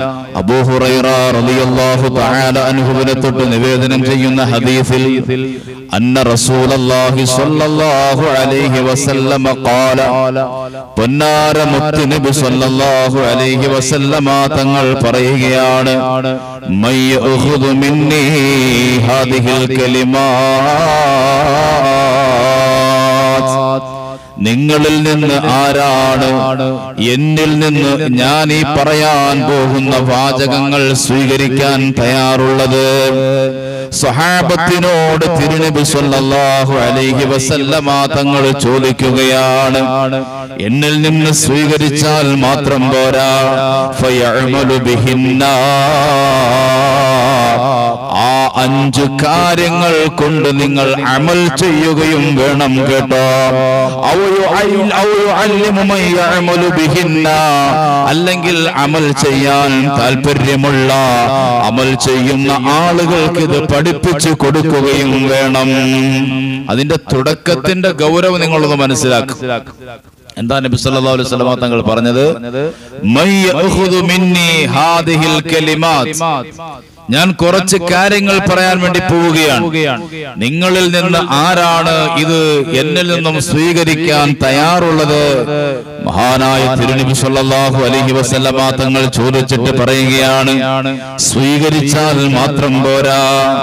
അബൂ ഹുറൈറ റളിയല്ലാഹു തആല അൻഹുവിനെ തൊട്ട് നിവേദനം ചെയ്യുന്ന ഹദീസിൽ അന്ന റസൂലല്ലാഹി സ്വല്ലല്ലാഹു അലൈഹി വസല്ലമ ഖാല പൊന്നാര മുത്ത് നബി സ്വല്ലല്ലാഹു അലൈഹി വസല്ലമ തങ്ങൾ പറയുകയാണ് മൈ യഖുദു മിന്നി ഹാദിഹിൽ കലിമാത്ത് നിങ്ങളിൽ നിന്ന് ആരാണ് എന്നിൽ നിന്ന് ഞാൻ ഈ പറയാൻ പോകുന്ന വാചകങ്ങൾ സ്വീകരിക്കാൻ തയ്യാറുള്ളത് സഹാബത്തിനോട് തിരുനബി സല്ലല്ലാഹു അലൈഹി വസല്ലമ തങ്ങൾ ചോദിക്കുകയാണ് എന്നിൽ നിന്ന് സ്വീകരിച്ചാൽ മാത്രം പോരാ ഫയഅമലു ബിഹിന്ന ആ അഞ്ച് കാര്യങ്ങൾ കൊണ്ട് നിങ്ങൾ അമൽ ചെയ്യുകയും വേണം കേട്ടോ ഔ യുഅൽ- ഔ യുഅല്ലിമു മൻ യഅമലു ബിഹിന്ന. അല്ലെങ്കിൽ അമൽ ചെയ്യാൻ താല്പര്യമുള്ള അമൽ ചെയ്യുന്ന ആളുകൾക്ക് ഇത് പഠിപ്പിച്ചു കൊടുക്കുകയും വേണം അതിന്റെ തുടക്കത്തിന്റെ ഗൗരവം നിങ്ങളൊന്ന് മനസ്സിലാക്കും എന്താ നബി സല്ലല്ലാഹു അലൈഹി വസല്ലമ തങ്ങൾ പറഞ്ഞത് മൻ യഅഖുദു മിന്നി ഹാദിഹിൽ കലിമാത്ത് ഞാൻ കുറച്ച് കാര്യങ്ങൾ പറയാൻ വേണ്ടി പോവുകയാണ് നിങ്ങളിൽ നിന്ന് ആരാണ് ഇത് എന്നിൽ നിന്നും സ്വീകരിക്കാൻ തയ്യാറുള്ളത് മഹാനായ തിരുനബി സല്ലല്ലാഹു അലൈഹി വസല്ലമ തങ്ങൾ ചോദിച്ചിട്ട് പറയുകയാണ് സ്വീകരിച്ചാൽ മാത്രം പോരാ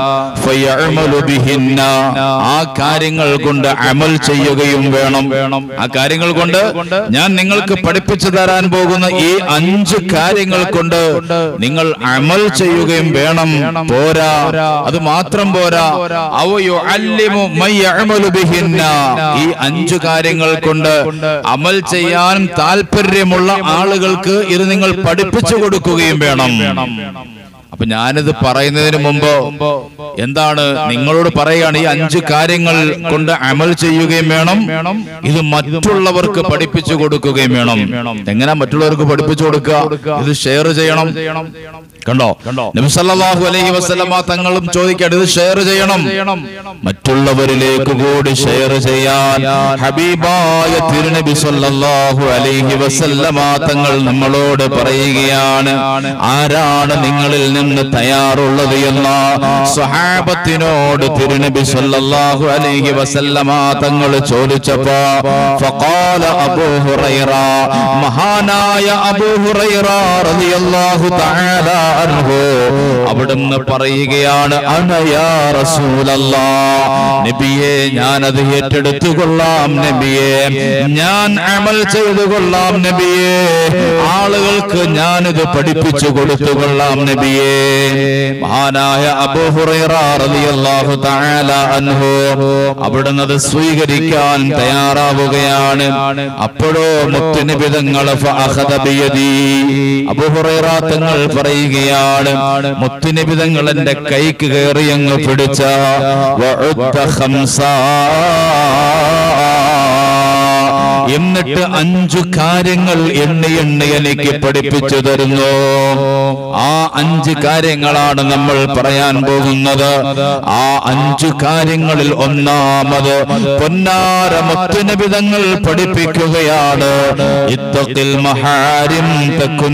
ഫയഅമലു ബിഹിന്ന ആ കാര്യങ്ങൾ കൊണ്ട് അമൽ ചെയ്യുകയും വേണം ആ കാര്യങ്ങൾ കൊണ്ട് ഞാൻ നിങ്ങൾക്ക് പഠിപ്പിച്ചു തരാൻ പോകുന്ന ഈ അഞ്ച് കാര്യങ്ങൾ കൊണ്ട് നിങ്ങൾ അമൽ ചെയ്യുകയും വേണം പോരാ അത് മാത്രം പോരാ അവ യുഅല്ലിമു മൻ യഅമലു ബിഹിന്ന ഈ അഞ്ചു കാര്യങ്ങൾ കൊണ്ട് അമൽ ചെയ്യാൻ താല്പര്യമുള്ള ആളുകൾക്ക് ഇത് നിങ്ങൾ പഠിപ്പിച്ചു കൊടുക്കുകയും വേണം അപ്പൊ ഞാനിത് പറയുന്നതിന് മുമ്പ് എന്താണ് നിങ്ങളോട് പറയുകയാണ് ഈ അഞ്ച് കാര്യങ്ങൾ കൊണ്ട് അമൽ ചെയ്യുകയും വേണം ഇത് മറ്റുള്ളവർക്ക് പഠിപ്പിച്ചു കൊടുക്കുകയും വേണം എങ്ങനെ മറ്റുള്ളവർക്ക് പഠിപ്പിച്ചു കൊടുക്കുക ഇത് ഷെയർ ചെയ്യണം കണ്ടോ നബി സല്ലല്ലാഹു അലൈഹി വസല്ലമ തങ്ങളും ചോദിക്കട്ടെ ഇത് ഷെയർ ചെയ്യണം മറ്റുള്ളവരിലേക്ക് കൂടി ഷെയർ ചെയ്യാൻ ഹബീബായ തിരുനബി സല്ലല്ലാഹു അലൈഹി വസല്ലമ തങ്ങൾ നമ്മളോട് പറയുകയാണ് ആരാണ് നിങ്ങളിൽ നിന്ന് തയ്യാറുള്ളത് എന്ന സ്വഹാബത്തിനോട് തിരുനബി സല്ലല്ലാഹു അലൈഹി വസല്ലമ തങ്ങൾ ചോദിച്ചപ്പോ ഫഖാല അബൂ ഹുറൈറ മഹാനായ അബൂ ഹുറൈറ റളിയല്ലാഹു തആല അൻഹു അവിടുന്ന് പറയുകയാണ് അനയാ റസൂലല്ലാ നബിയെ ഞാൻ അത് ഏറ്റെടുത്തു കൊള്ളാം നബിയെ ഞാൻ അമൽ ചെയ്തു കൊള്ളാം നബിയെ ആളുകൾക്ക് ഞാനിത് പഠിപ്പിച്ചു കൊടുത്തു കൊള്ളാം നബിയെ മഹാനായ അബൂ ഹുറൈറ റളിയല്ലാഹു തആല അൻഹു അവിടുന്ന് അത് സ്വീകരിക്കാൻ തയ്യാറാവുകയാണ് അപ്പോഴോ മുത്തുനബി തങ്ങൾ ഫഅഖദ ബിയദി അബൂ ഹുറൈറ തങ്ങൾ പറയുകയാണ് മുത്തുനബി തങ്ങൾ എന്റെ കൈക്ക് കയറി അങ്ങ് പിടിച്ച വഉദ്ദ ഖംസാ എന്നിട്ട് അഞ്ചു കാര്യങ്ങൾ എണ്ണി എണ്ണി എനിക്ക് പഠിപ്പിച്ചു തരുന്നു ആ അഞ്ച് കാര്യങ്ങളാണ് നമ്മൾ പറയാൻ പോകുന്നത് ആ അഞ്ചു കാര്യങ്ങളിൽ ഒന്നാമത് പൊന്നാര മുത്തുനബിതങ്ങൾ പഠിപ്പിക്കുകയാണ് ഇത്തത്തിൽ മഹാരിം തക്കുൻ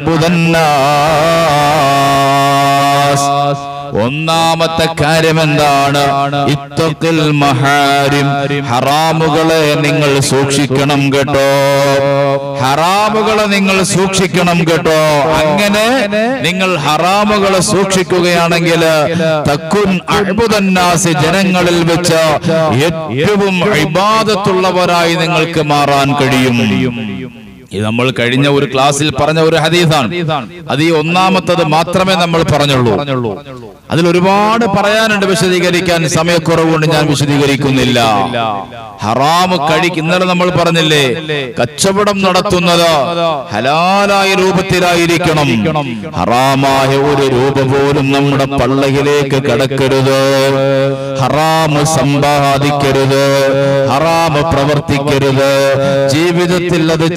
അഴുതന്നാസ് ഒന്നാമത്തെ കാര്യം എന്താണ് ഇത്തത്തിൽ മഹാരിം ഹറാമുകളെ നിങ്ങൾ സൂക്ഷിക്കണം കേട്ടോ ഹറാമുകളെ നിങ്ങൾ സൂക്ഷിക്കണം കേട്ടോ അങ്ങനെ നിങ്ങൾ ഹറാമുകളെ സൂക്ഷിക്കുകയാണെങ്കിൽ തക്കുൻ അഴുതന്നാസി ജനങ്ങളിൽ വെച്ച് ഏറ്റവും ഇബാദത്തുള്ളവരായി നിങ്ങൾക്ക് മാറാൻ കഴിയും ഇത് നമ്മൾ കഴിഞ്ഞ ഒരു ക്ലാസ്സിൽ പറഞ്ഞ ഒരു ഹദീസാണ് അത് ഈ ഒന്നാമത്തത് മാത്രമേ നമ്മൾ പറഞ്ഞുള്ളൂ അതിൽ ഒരുപാട് പറയാനുണ്ട് വിശദീകരിക്കാൻ സമയക്കുറവുകൊണ്ട് ഞാൻ വിശദീകരിക്കുന്നില്ല ഹറാമ് കഴിക്ക് ഇന്നലെ നമ്മൾ പറഞ്ഞില്ലേ കച്ചവടം നടത്തുന്നത് ഹലാലായ രൂപത്തിലായിരിക്കണം ഹറാമായ ഒരു രൂപ പോലും നമ്മുടെ പള്ളയിലേക്ക് കടക്കരുത് ഹറാമ് സമ്പാദിക്കരുത് ഹറാമ് പ്രവർത്തിക്കരുത് ജീവിതത്തിൽ അത് ചെറിയ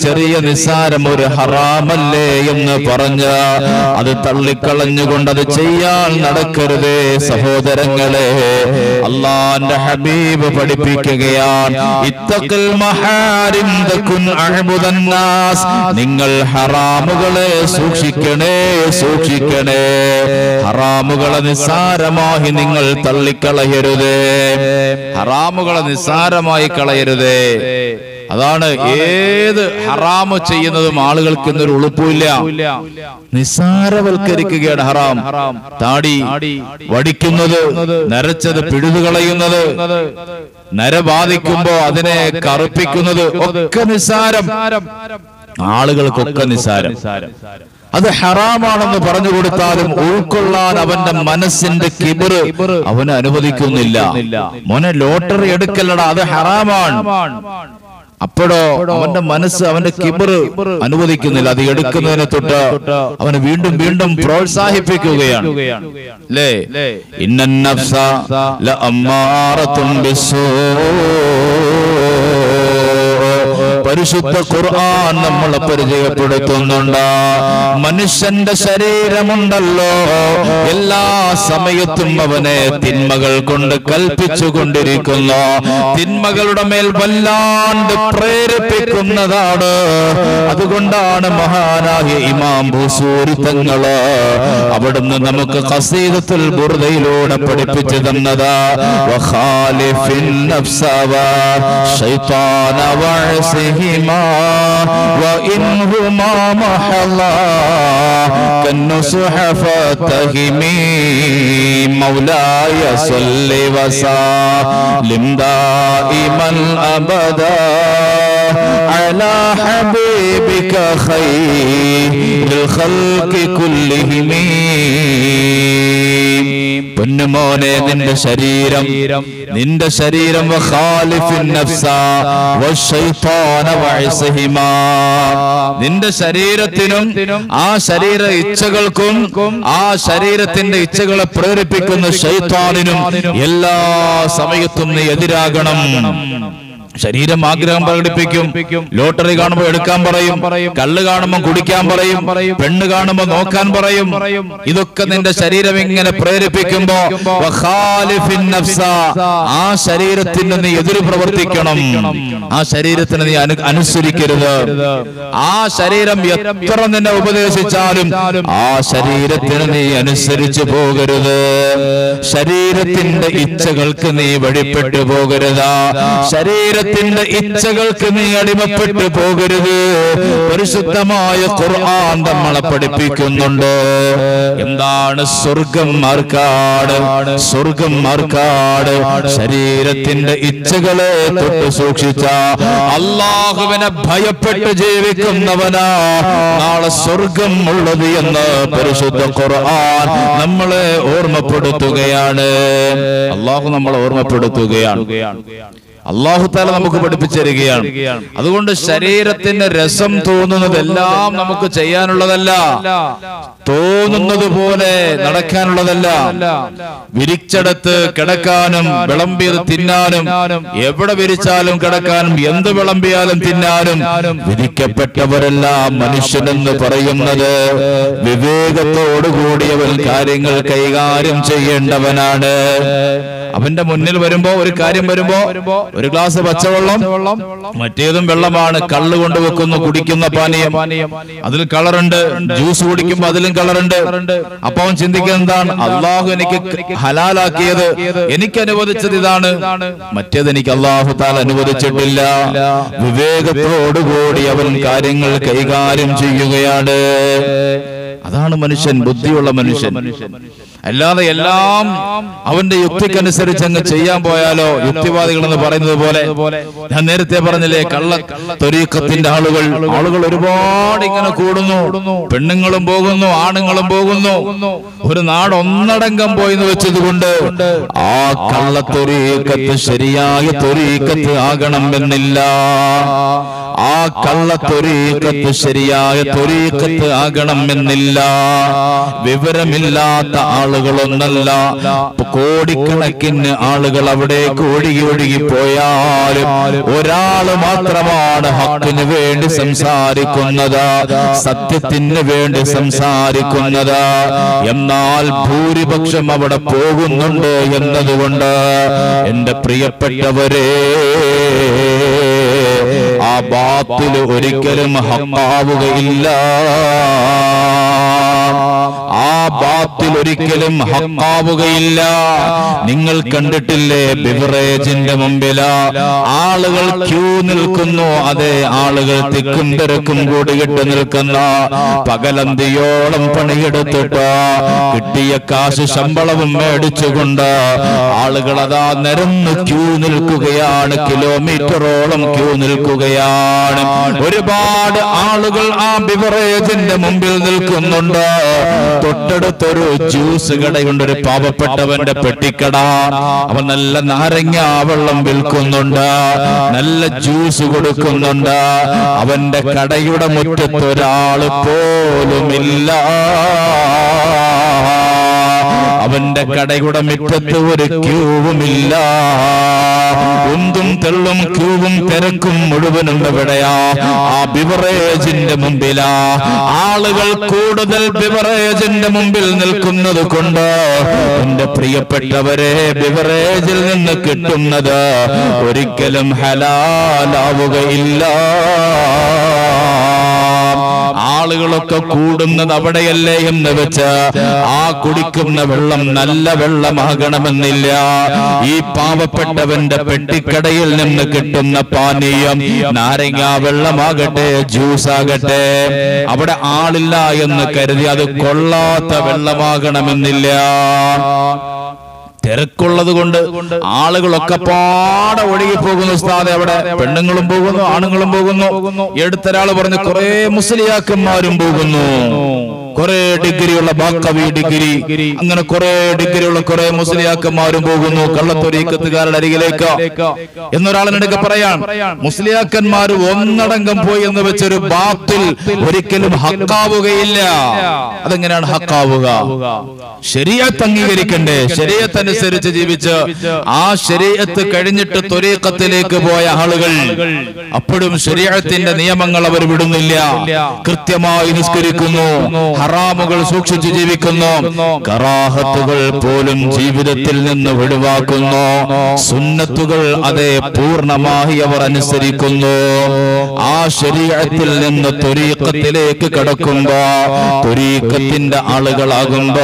നിസ്സാരം ഒരു ഹറാമല്ലേ എന്ന് പറഞ്ഞ് അത് തള്ളിക്കളഞ്ഞുകൊണ്ട് അത് ചെയ്യാൻ നടക്കരുതേ സഹോദരങ്ങളെ അള്ളാന്റെ ഹബീബ് പഠിപ്പിക്കുകയാണ് ഇത്തക്കൽ മഹാരിം തകുൻ അഅ്ബുദന്നാസ്. നിങ്ങൾ ഹറാമുകളെ സൂക്ഷിക്കണേ സൂക്ഷിക്കണേ ഹറാമുകളെ നിസ്സാരമായി നിങ്ങൾ തള്ളിക്കളയരുതേ ഹറാമുകളെ നിസ്സാരമായി കളയരുതേ അതാണ് ഏത് ഹറാമ് ചെയ്യുന്നതും ആളുകൾക്ക് ഇന്നൊരു ഉളുപ്പില്ല നിസ്സാരവൽക്കരിക്കുകയാണ് ഹറാം താടി വടിക്കുന്നത് നരച്ചത് പിഴുതുകളയുന്നത് നര ബാധിക്കുമ്പോ അതിനെ കറുപ്പിക്കുന്നത് ഒക്കെ നിസ്സാരം ആളുകൾക്കൊക്കെ നിസ്സാരം അത് ഹറാമാണെന്ന് പറഞ്ഞു കൊടുത്താലും ഉൾക്കൊള്ളാൻ അവന്റെ മനസ്സിന്റെ കിബിറ് അവന് അനുവദിക്കുന്നില്ല മോനെ ലോട്ടറി എടുക്കല്ലടാ അത് ഹറാമാണ് അപ്പോഴോ അവന്റെ മനസ്സ് അവന്റെ കിബിറ് അനുവദിക്കുന്നില്ല അത് എടുക്കുന്നതിനെ തൊട്ട് അവന് വീണ്ടും വീണ്ടും പ്രോത്സാഹിപ്പിക്കുകയാണ് അല്ലേ ഇന്നൻ നഫ്സ ലഅമ്മാറത്തുൻ ബിസ്സൂ പരിശുദ്ധ ഖുർആൻ നമ്മളെ പരിചയപ്പെടുത്തുന്നുണ്ട് മനുഷ്യന്റെ ശരീരമുണ്ടല്ലോ എല്ലാ സമയത്തും അവനെ തിന്മകൾ കൊണ്ട് കൽപ്പിച്ചു കൊണ്ടിരിക്കുന്നു തിന്മകളുടെ മേൽ വല്ലാണ്ട് പ്രേരിപ്പിക്കുന്നതാണ് അതുകൊണ്ടാണ് മഹാനായ ഇമാം ഭൂസൂരി തങ്ങള് അവിടുന്ന് നമുക്ക് ഖസീദത്തുൽ ബുർദയിലൂടെ പഠിപ്പിച്ചു തന്നത് വഖാലിഫിൻ നഫ്സ വശൈത്താന വഅസിഹിമാ വഇൻഹുമാ മഹല്ലാ كالنصح فاتهمي مولاي صل وسلم دائما ابدا على حبيبك خير الخلق كلهم പൊന്നുമോനെ നിന്റെ ശരീരം നിന്റെ ശരീരം വഖാലിഫിൻ നഫ്സ വശൈത്താന വഅസ്ഹിമാ നിന്റെ ശരീരത്തിനും ആ ശരീര ഇച്ഛകൾക്കും ആ ശരീരത്തിന്റെ ഇച്ഛകളെ പ്രേരിപ്പിക്കുന്ന ശൈത്താനിനും എല്ലാ സമയത്തും നീ എതിരാകണം ശരീരം ആഗ്രഹം പ്രകടിപ്പിക്കും ലോട്ടറി കാണുമ്പോൾ എടുക്കാൻ പറയും കള്ള് കാണുമ്പോൾ കുടിക്കാൻ പറയും പെണ്ണ് കാണുമ്പോൾ നോക്കാൻ പറയും ഇതൊക്കെ നിന്റെ ശരീരം ഇങ്ങനെ പ്രേരിപ്പിക്കുമ്പോ വഖാലിഫിൻ നഫ്സ, ആ ശരീരത്തിന് നീ എതിര് പ്രവർത്തിക്കണം ആ ശരീരത്തിന് നീ അനു- അനുസരിക്കരുത് ആ ശരീരം എത്ര നിന്നെ ഉപദേശിച്ചാലും ആ ശരീരത്തിന് നീ അനുസരിച്ചു പോകരുത് ശരീരത്തിന്റെ ഇച്ഛകൾക്ക് നീ വഴിപ്പെട്ടു പോകരുത് ശരീരത്തിന്റെ ഇച്ഛകൾക്ക് നീ അടിമപ്പെട്ടു പോകരുത് പരിശുദ്ധമായ ഖുർആൻ നമ്മളെ പഠിപ്പിക്കുന്നുണ്ട് എന്താണ് സ്വർഗം ആർക്കാട് സ്വർഗം ആർക്കാട് ശരീരത്തിന്റെ ഇച്ഛകളെ തൊട്ട് സൂക്ഷിച്ച അള്ളാഹുവിനെ ഭയപ്പെട്ട് ജീവിക്കുന്നവനാ നാളെ സ്വർഗം ഉള്ളത് എന്ന് പരിശുദ്ധ ഖുർആൻ നമ്മളെ ഓർമ്മപ്പെടുത്തുകയാണ് അള്ളാഹു നമ്മളെ ഓർമ്മപ്പെടുത്തുകയാണ് അള്ളാഹു താല നമുക്ക് പഠിപ്പിച്ചു തരികയാണ് അതുകൊണ്ട് ശരീരത്തിന്റെ രസം തോന്നുന്നതെല്ലാം നമുക്ക് ചെയ്യാനുള്ളതല്ല തോന്നുന്നത് പോലെ നടക്കാനുള്ളതല്ല വിരിച്ചടത്ത് കിടക്കാനും വിളമ്പിയത് തിന്നാനും എവിടെ വിരിച്ചാലും കിടക്കാനും എന്ത് വിളമ്പിയാലും തിന്നാനും വിധിക്കപ്പെട്ടവരെല്ലാം മനുഷ്യനെന്ന് പറയുന്നത് വിവേകത്തോടുകൂടിയവൻ കാര്യങ്ങൾ കൈകാര്യം ചെയ്യേണ്ടവനാണ് അവന്റെ മുന്നിൽ വരുമ്പോ ഒരു കാര്യം വരുമ്പോ ഒരു ഗ്ലാസ് പച്ചവെള്ളം മറ്റേതും വെള്ളമാണ് കള്ള് കൊണ്ടുവെക്കുന്നു കുടിക്കുന്ന പാനീയം അതിൽ കളറുണ്ട് ജ്യൂസ് കുടിക്കുമ്പോ അതിലും കളറുണ്ട് അപ്പൊ അവൻ ചിന്തിക്കുന്നത് എന്താണ് അള്ളാഹു എനിക്ക് ഹലാലാക്കിയത് എനിക്ക് അനുവദിച്ചത് ഇതാണ് മറ്റേത് എനിക്ക് അള്ളാഹു താൽ അനുവദിച്ചിട്ടില്ല വിവേകത്തോടുകൂടി അവൻ കാര്യങ്ങൾ കൈകാര്യം ചെയ്യുകയാണ് അതാണ് മനുഷ്യൻ ബുദ്ധിയുള്ള മനുഷ്യൻ അല്ലാതെ എല്ലാം അവന്റെ യുക്തിക്കനുസരിച്ച് അങ്ങ് ചെയ്യാൻ പോയാലോ യുക്തിവാദികൾ എന്ന് പറയുന്നത് പോലെ ഞാൻ നേരത്തെ പറഞ്ഞില്ലേ കള്ള തൊരീക്കത്തിന്റെ ആളുകൾ ആളുകൾ ഒരുപാട് ഇങ്ങനെ കൂടുന്നു പെണ്ണുങ്ങളും പോകുന്നു ആണുങ്ങളും പോകുന്നു ഒരു നാട് ഒന്നടങ്കം പോയി എന്ന് വെച്ചതുകൊണ്ട് ആ കള്ള തൊരീക്കത്ത് ശരിയായ തൊരീക്കത്ത് ആകണം എന്നില്ല ആ കള്ള തൊരീക്കത്ത് ശരിയായ തൊരീക്കത്ത് ആകണം എന്നില്ല വിവരമില്ലാത്ത ആളുകളൊന്നല്ല കോടിക്കണക്കിന് ആളുകൾ അവിടേക്ക് ഒഴുകി ഒഴുകി പോയാലും ഒരാള് മാത്രമാണ് ഹക്കിന് വേണ്ടി സംസാരിക്കുന്നത് സത്യത്തിന് വേണ്ടി സംസാരിക്കുന്നത് എന്നാൽ ഭൂരിപക്ഷം അവിടെ പോകുന്നുണ്ട് എന്നതുകൊണ്ട് എന്റെ പ്രിയപ്പെട്ടവരെ ആ ബാത്തിൽ ഒരിക്കലും ഹക്കാവുകയില്ല ആ ബാത്തിൽ ഒരിക്കലും ഹക്കാവുകയില്ല നിങ്ങൾ കണ്ടിട്ടില്ലേ ബിവറേജിന്റെ മുമ്പില ആളുകൾ ക്യൂ നിൽക്കുന്നു അതെ ആളുകൾ തിക്കും തിരക്കും കൂടിയിട്ട് നിൽക്കുന്ന പകലന്തിയോളം പണിയെടുത്തിട്ട് കിട്ടിയ കാശ് ശമ്പളവും മേടിച്ചുകൊണ്ട് ആളുകൾ അതാ നിരന്ന് ക്യൂ നിൽക്കുകയാണ് കിലോമീറ്ററോളം ക്യൂ നിൽക്കുകയാണ് ഒരുപാട് ആളുകൾ ആ ബിവറേജിന്റെ മുമ്പിൽ നിൽക്കുന്നുണ്ട് തൊട്ടടുത്തൊരു ജ്യൂസ് കടയുണ്ട് ഒരു പാവപ്പെട്ടവന്റെ പെട്ടിക്കട അവൻ നല്ല നാരങ്ങ വെള്ളം വിൽക്കുന്നുണ്ട് നല്ല ജ്യൂസ് കൊടുക്കുന്നുണ്ട് അവന്റെ കടയുടെ മുറ്റത്ത് ഒരാള് പോലുമില്ല അവന്റെ കടയുടെ മുറ്റത്ത് ഒരു ക്യൂവുമില്ല ഉന്തും തെള്ളും ക്യൂവും തിരക്കും മുഴുവനും എവിടെയാ ആ ബിവറേജിന്റെ മുമ്പിലാ ആളുകൾ കൂടുതൽ ബിവറേജിന്റെ മുമ്പിൽ നിൽക്കുന്നത് കൊണ്ട് എന്റെ പ്രിയപ്പെട്ടവരെ ബിവറേജിൽ നിന്ന് കിട്ടുന്നത് ഒരിക്കലും ഹലാലാവുകയില്ല ആളുകളൊക്കെ കൂടുന്നത് അവിടെയല്ലേ എന്ന് വെച്ച് ആ കുടിക്കുന്ന വെള്ളം നല്ല വെള്ളമാകണമെന്നില്ല ഈ പാവപ്പെട്ടവന്റെ പെട്ടിക്കടയിൽ നിന്ന് കിട്ടുന്ന പാനീയം നാരങ്ങ വെള്ളമാകട്ടെ ജ്യൂസ് ആകട്ടെ അവിടെ ആളില്ല എന്ന് കരുതി അത് കൊള്ളാത്ത വെള്ളമാകണമെന്നില്ല തിരക്കുള്ളത് കൊണ്ട് ആളുകളൊക്കെ പാടെ ഒഴുകി പോകുന്നു ഉസ്താദെ അവിടെ പെണ്ണുങ്ങളും പോകുന്നു ആണുങ്ങളും പോകുന്നു എടുത്തൊരാൾ പറഞ്ഞു കുറെ മുസ്ലിയാക്കന്മാരും പോകുന്നു കുറെ ഡിഗ്രിയുള്ള ബാക്കവി ഡിഗ്രി അങ്ങനെ കുറെ ഡിഗ്രിയുള്ള കുറെ മുസ്ലിയാക്കന്മാരും പോകുന്നു കള്ളത്തൊരീക്കത്തുകാരുടെ അരികിലേക്ക് എന്നൊരാളിനടുക്ക് പറയാൻ മുസ്ലിയാക്കന്മാർ ഒന്നടങ്കം പോയി എന്ന് വെച്ചൊരു ബാത്തിൽ ഒരിക്കലും ഹക്കാവുകയില്ല അതെങ്ങനെയാണ് ഹക്കാവുക ശരിയത്ത് അംഗീകരിക്കണ്ടേ ശരീരത്തനുസരിച്ച് ജീവിച്ച് ആ ശരീരത്ത് കഴിഞ്ഞിട്ട് ത്വരീക്കത്തിലേക്ക് പോയ ആളുകൾ അപ്പോഴും ശരീരത്തിന്റെ നിയമങ്ങൾ അവർ വിടുന്നില്ല കൃത്യമായി നിസ്കരിക്കുന്നു ഹറാമുകൾ സൂക്ഷിച്ചു ജീവിക്കുന്നു കറാഹത്തുകൾ പോലും ജീവിതത്തിൽ നിന്ന് ഒഴിവാക്കുന്നു സുന്നത്തുകൾ അതേ പൂർണ്ണമായി അവർ അനുസരിക്കുന്നു ആ ശരീരത്തിൽ നിന്ന് ത്വരീക്കത്തിലേക്ക് കടക്കുമ്പോ ത്വരീക്കത്തിന്റെ ആളുകളാകുമ്പോ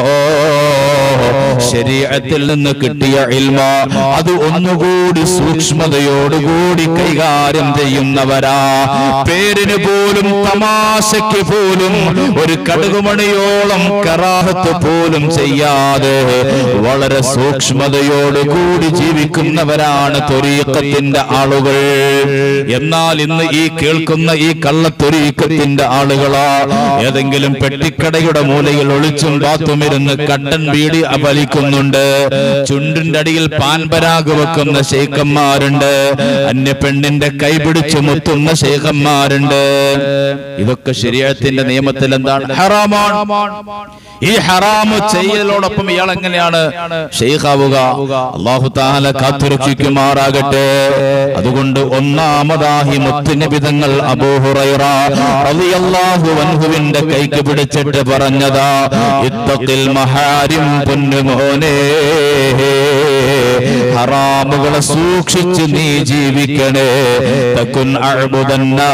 ശരീരത്തിൽ നിന്ന് കിട്ടിയ ഇൽമ അത് ഒന്നുകൂടി സൂക്ഷ്മതയോടുകൂടി കൈകാര്യം ചെയ്യുന്നവരാ പേരിന് പോലും തമാശയ്ക്ക് പോലും ഒരു കടുകുമണിയോളം കറാഹത്ത് പോലും ചെയ്യാതെ വളരെ സൂക്ഷ്മതയോടുകൂടി ജീവിക്കുന്നവരാണ് തൊരീക്കത്തിന്റെ ആളുകൾ എന്നാൽ ഇന്ന് ഈ കേൾക്കുന്ന ഈ കള്ളത്തൊരീക്കത്തിന്റെ ആളുകളാ ഏതെങ്കിലും പെട്ടിക്കടയുടെ മൂലയിൽ ഒളിച്ചും ബാത്തുമിരുന്ന് കട്ടൻ ബീഡി വലിക്കുന്നുണ്ട് ചുണ്ടിന്റെ അടിയിൽ പാൻപരാഗ് വെക്കുന്ന ശേഖന്മാരുണ്ട് അന്യ പെണ്ണിന്റെ കൈ പിടിച്ചു മുത്തുന്ന ശേഖന്മാരുണ്ട് ഇതൊക്കെ ശരീരത്തിന്റെ നിയമത്തിൽ എന്താണ് ഹറാമാണ് ഈ ഹറാമ് ചെയ്യലോടൊപ്പം ഇയാൾ എങ്ങനെയാണ് ഷെയ്ഖാവുക അള്ളാഹു താല കാത്തുരക്ഷിക്കുമാറാകട്ടെ അതുകൊണ്ട് ഒന്നാമതാഹി മുത്തുനിബിതങ്ങൾ അബൂഹുറൈറ റളിയല്ലാഹു അൻഹുവിന്റെ കൈക്ക് പിടിച്ചിട്ട് പറഞ്ഞതാ ഇത്തഖിൽ മഹാരിം പൊന്നുമോനെ ഹറാമുകളെ സൂക്ഷിച്ച് നീ ജീവിക്കണേ തക്കുൻ അഅ്ബുദന്നാ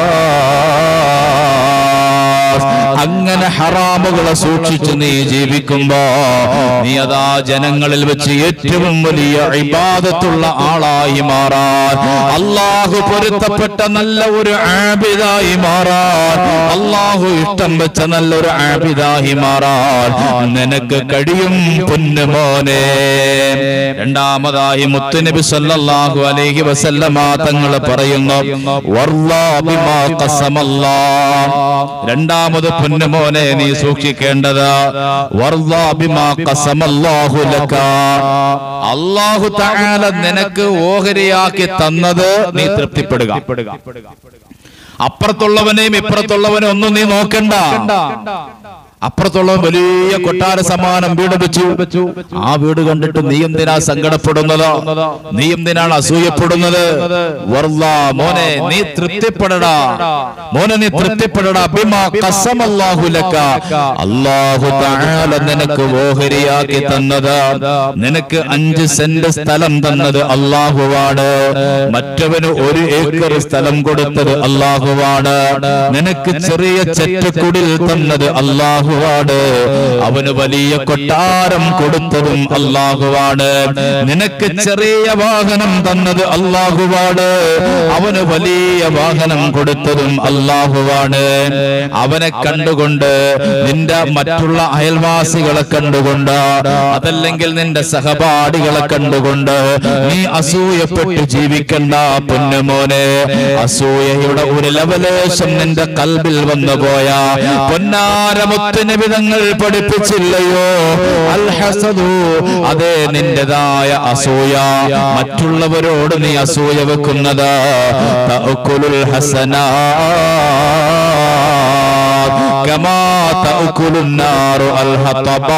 അങ്ങനെ ഹറാമുകളെ സൂക്ഷിച്ച് നീ ജീവിക്കുമ്പോ നീ അതാ ജനങ്ങളിൽ വെച്ച് ഏറ്റവും വലിയ ഇബാദത്തുള്ള ആളായി മാറാൻ അള്ളാഹു പൊരുത്തപ്പെട്ട നല്ല ഒരു ആബിദായി മാറാൻ അള്ളാഹു ഇഷ്ടം വെച്ച നല്ലൊരു ആബിദായി മാറാൻ നിനക്ക് കഴിയും പൊന്നുമോനെ രണ്ടാമതായി മുത്തുനബി സല്ലല്ലാഹു അലൈഹി വസല്ലമ തങ്ങൾ പറയുന്നു വർല്ലാ ബിമാ ഖസമല്ലാഹ് രണ്ടാമത് പൊന്നുമോനെ നീ സൂക്ഷിക്കേണ്ടത് വർല്ലാ ബിമാ ഖസമല്ലാഹു ലക അല്ലാഹു തആല നിനക്ക് ഓഹരിയാക്കി തന്നത് നീ തൃപ്തിപ്പെടുക അപ്പുറത്തുള്ളവനെയും ഇപ്പുറത്തുള്ളവനെ ഒന്നും നീ നോക്കണ്ട അപ്പുറത്തുള്ളവൻ വലിയ കൊട്ടാര സമാനം വീട് വെച്ചു ആ വീട് കണ്ടിട്ട് നീ എന്തിനാ സങ്കടപ്പെടുന്നത് നീ എന്തിനാണ് അസൂയപ്പെടുന്നത് വർല്ലാ, മോനെ നീ തൃപ്തിപ്പെടടാ മോനെ നീ തൃപ്തിപ്പെടടാ ബിമാ ഖസമല്ലാഹു ലക അല്ലാഹു തആല നിനക്ക് ഓഹരിയാക്കി തന്നത് നിനക്ക് അഞ്ച് സെന്റ് സ്ഥലം തന്നത് അള്ളാഹുവാണ് മറ്റവന് ഒരു ഏക്കർ സ്ഥലം കൊടുത്തത് അള്ളാഹുവാണ് നിനക്ക് ചെറിയ ചെറ്റക്കുടിൽ തന്നത് അള്ളാഹുവാണ് അവന് വലിയ കൊട്ടാരം കൊടുത്തതും അള്ളാഹുവാണ് നിനക്ക് ചെറിയ വാഹനം തന്നത് അള്ളാഹുവാണ് അവന് വലിയ വാഹനം കൊടുത്തതും അള്ളാഹുവാണ് അവനെ കണ്ടുകൊണ്ട് നിന്റെ മറ്റുള്ള അയൽവാസികളെ കണ്ടുകൊണ്ട് അതല്ലെങ്കിൽ നിന്റെ സഹപാഠികളെ കണ്ടുകൊണ്ട് നീ അസൂയപ്പെട്ട് ജീവിക്കണ്ട പൊന്നുമോനെ അസൂയയുടെ ഒരു ലവലേശം നിന്റെ കൽബിൽ വന്നു പോയ പൊന്നാരമുത്തിന് വിധങ്ങൾ പഠിപ്പിച്ചില്ലയോ അൽഹസദു അതേ നിന്റേതായ അസൂയ മറ്റുള്ളവരോട് നീ അസൂയ വെക്കുന്നത് തഅക്കുലുൽ ഹസനാ كما تأكل النار الحطبا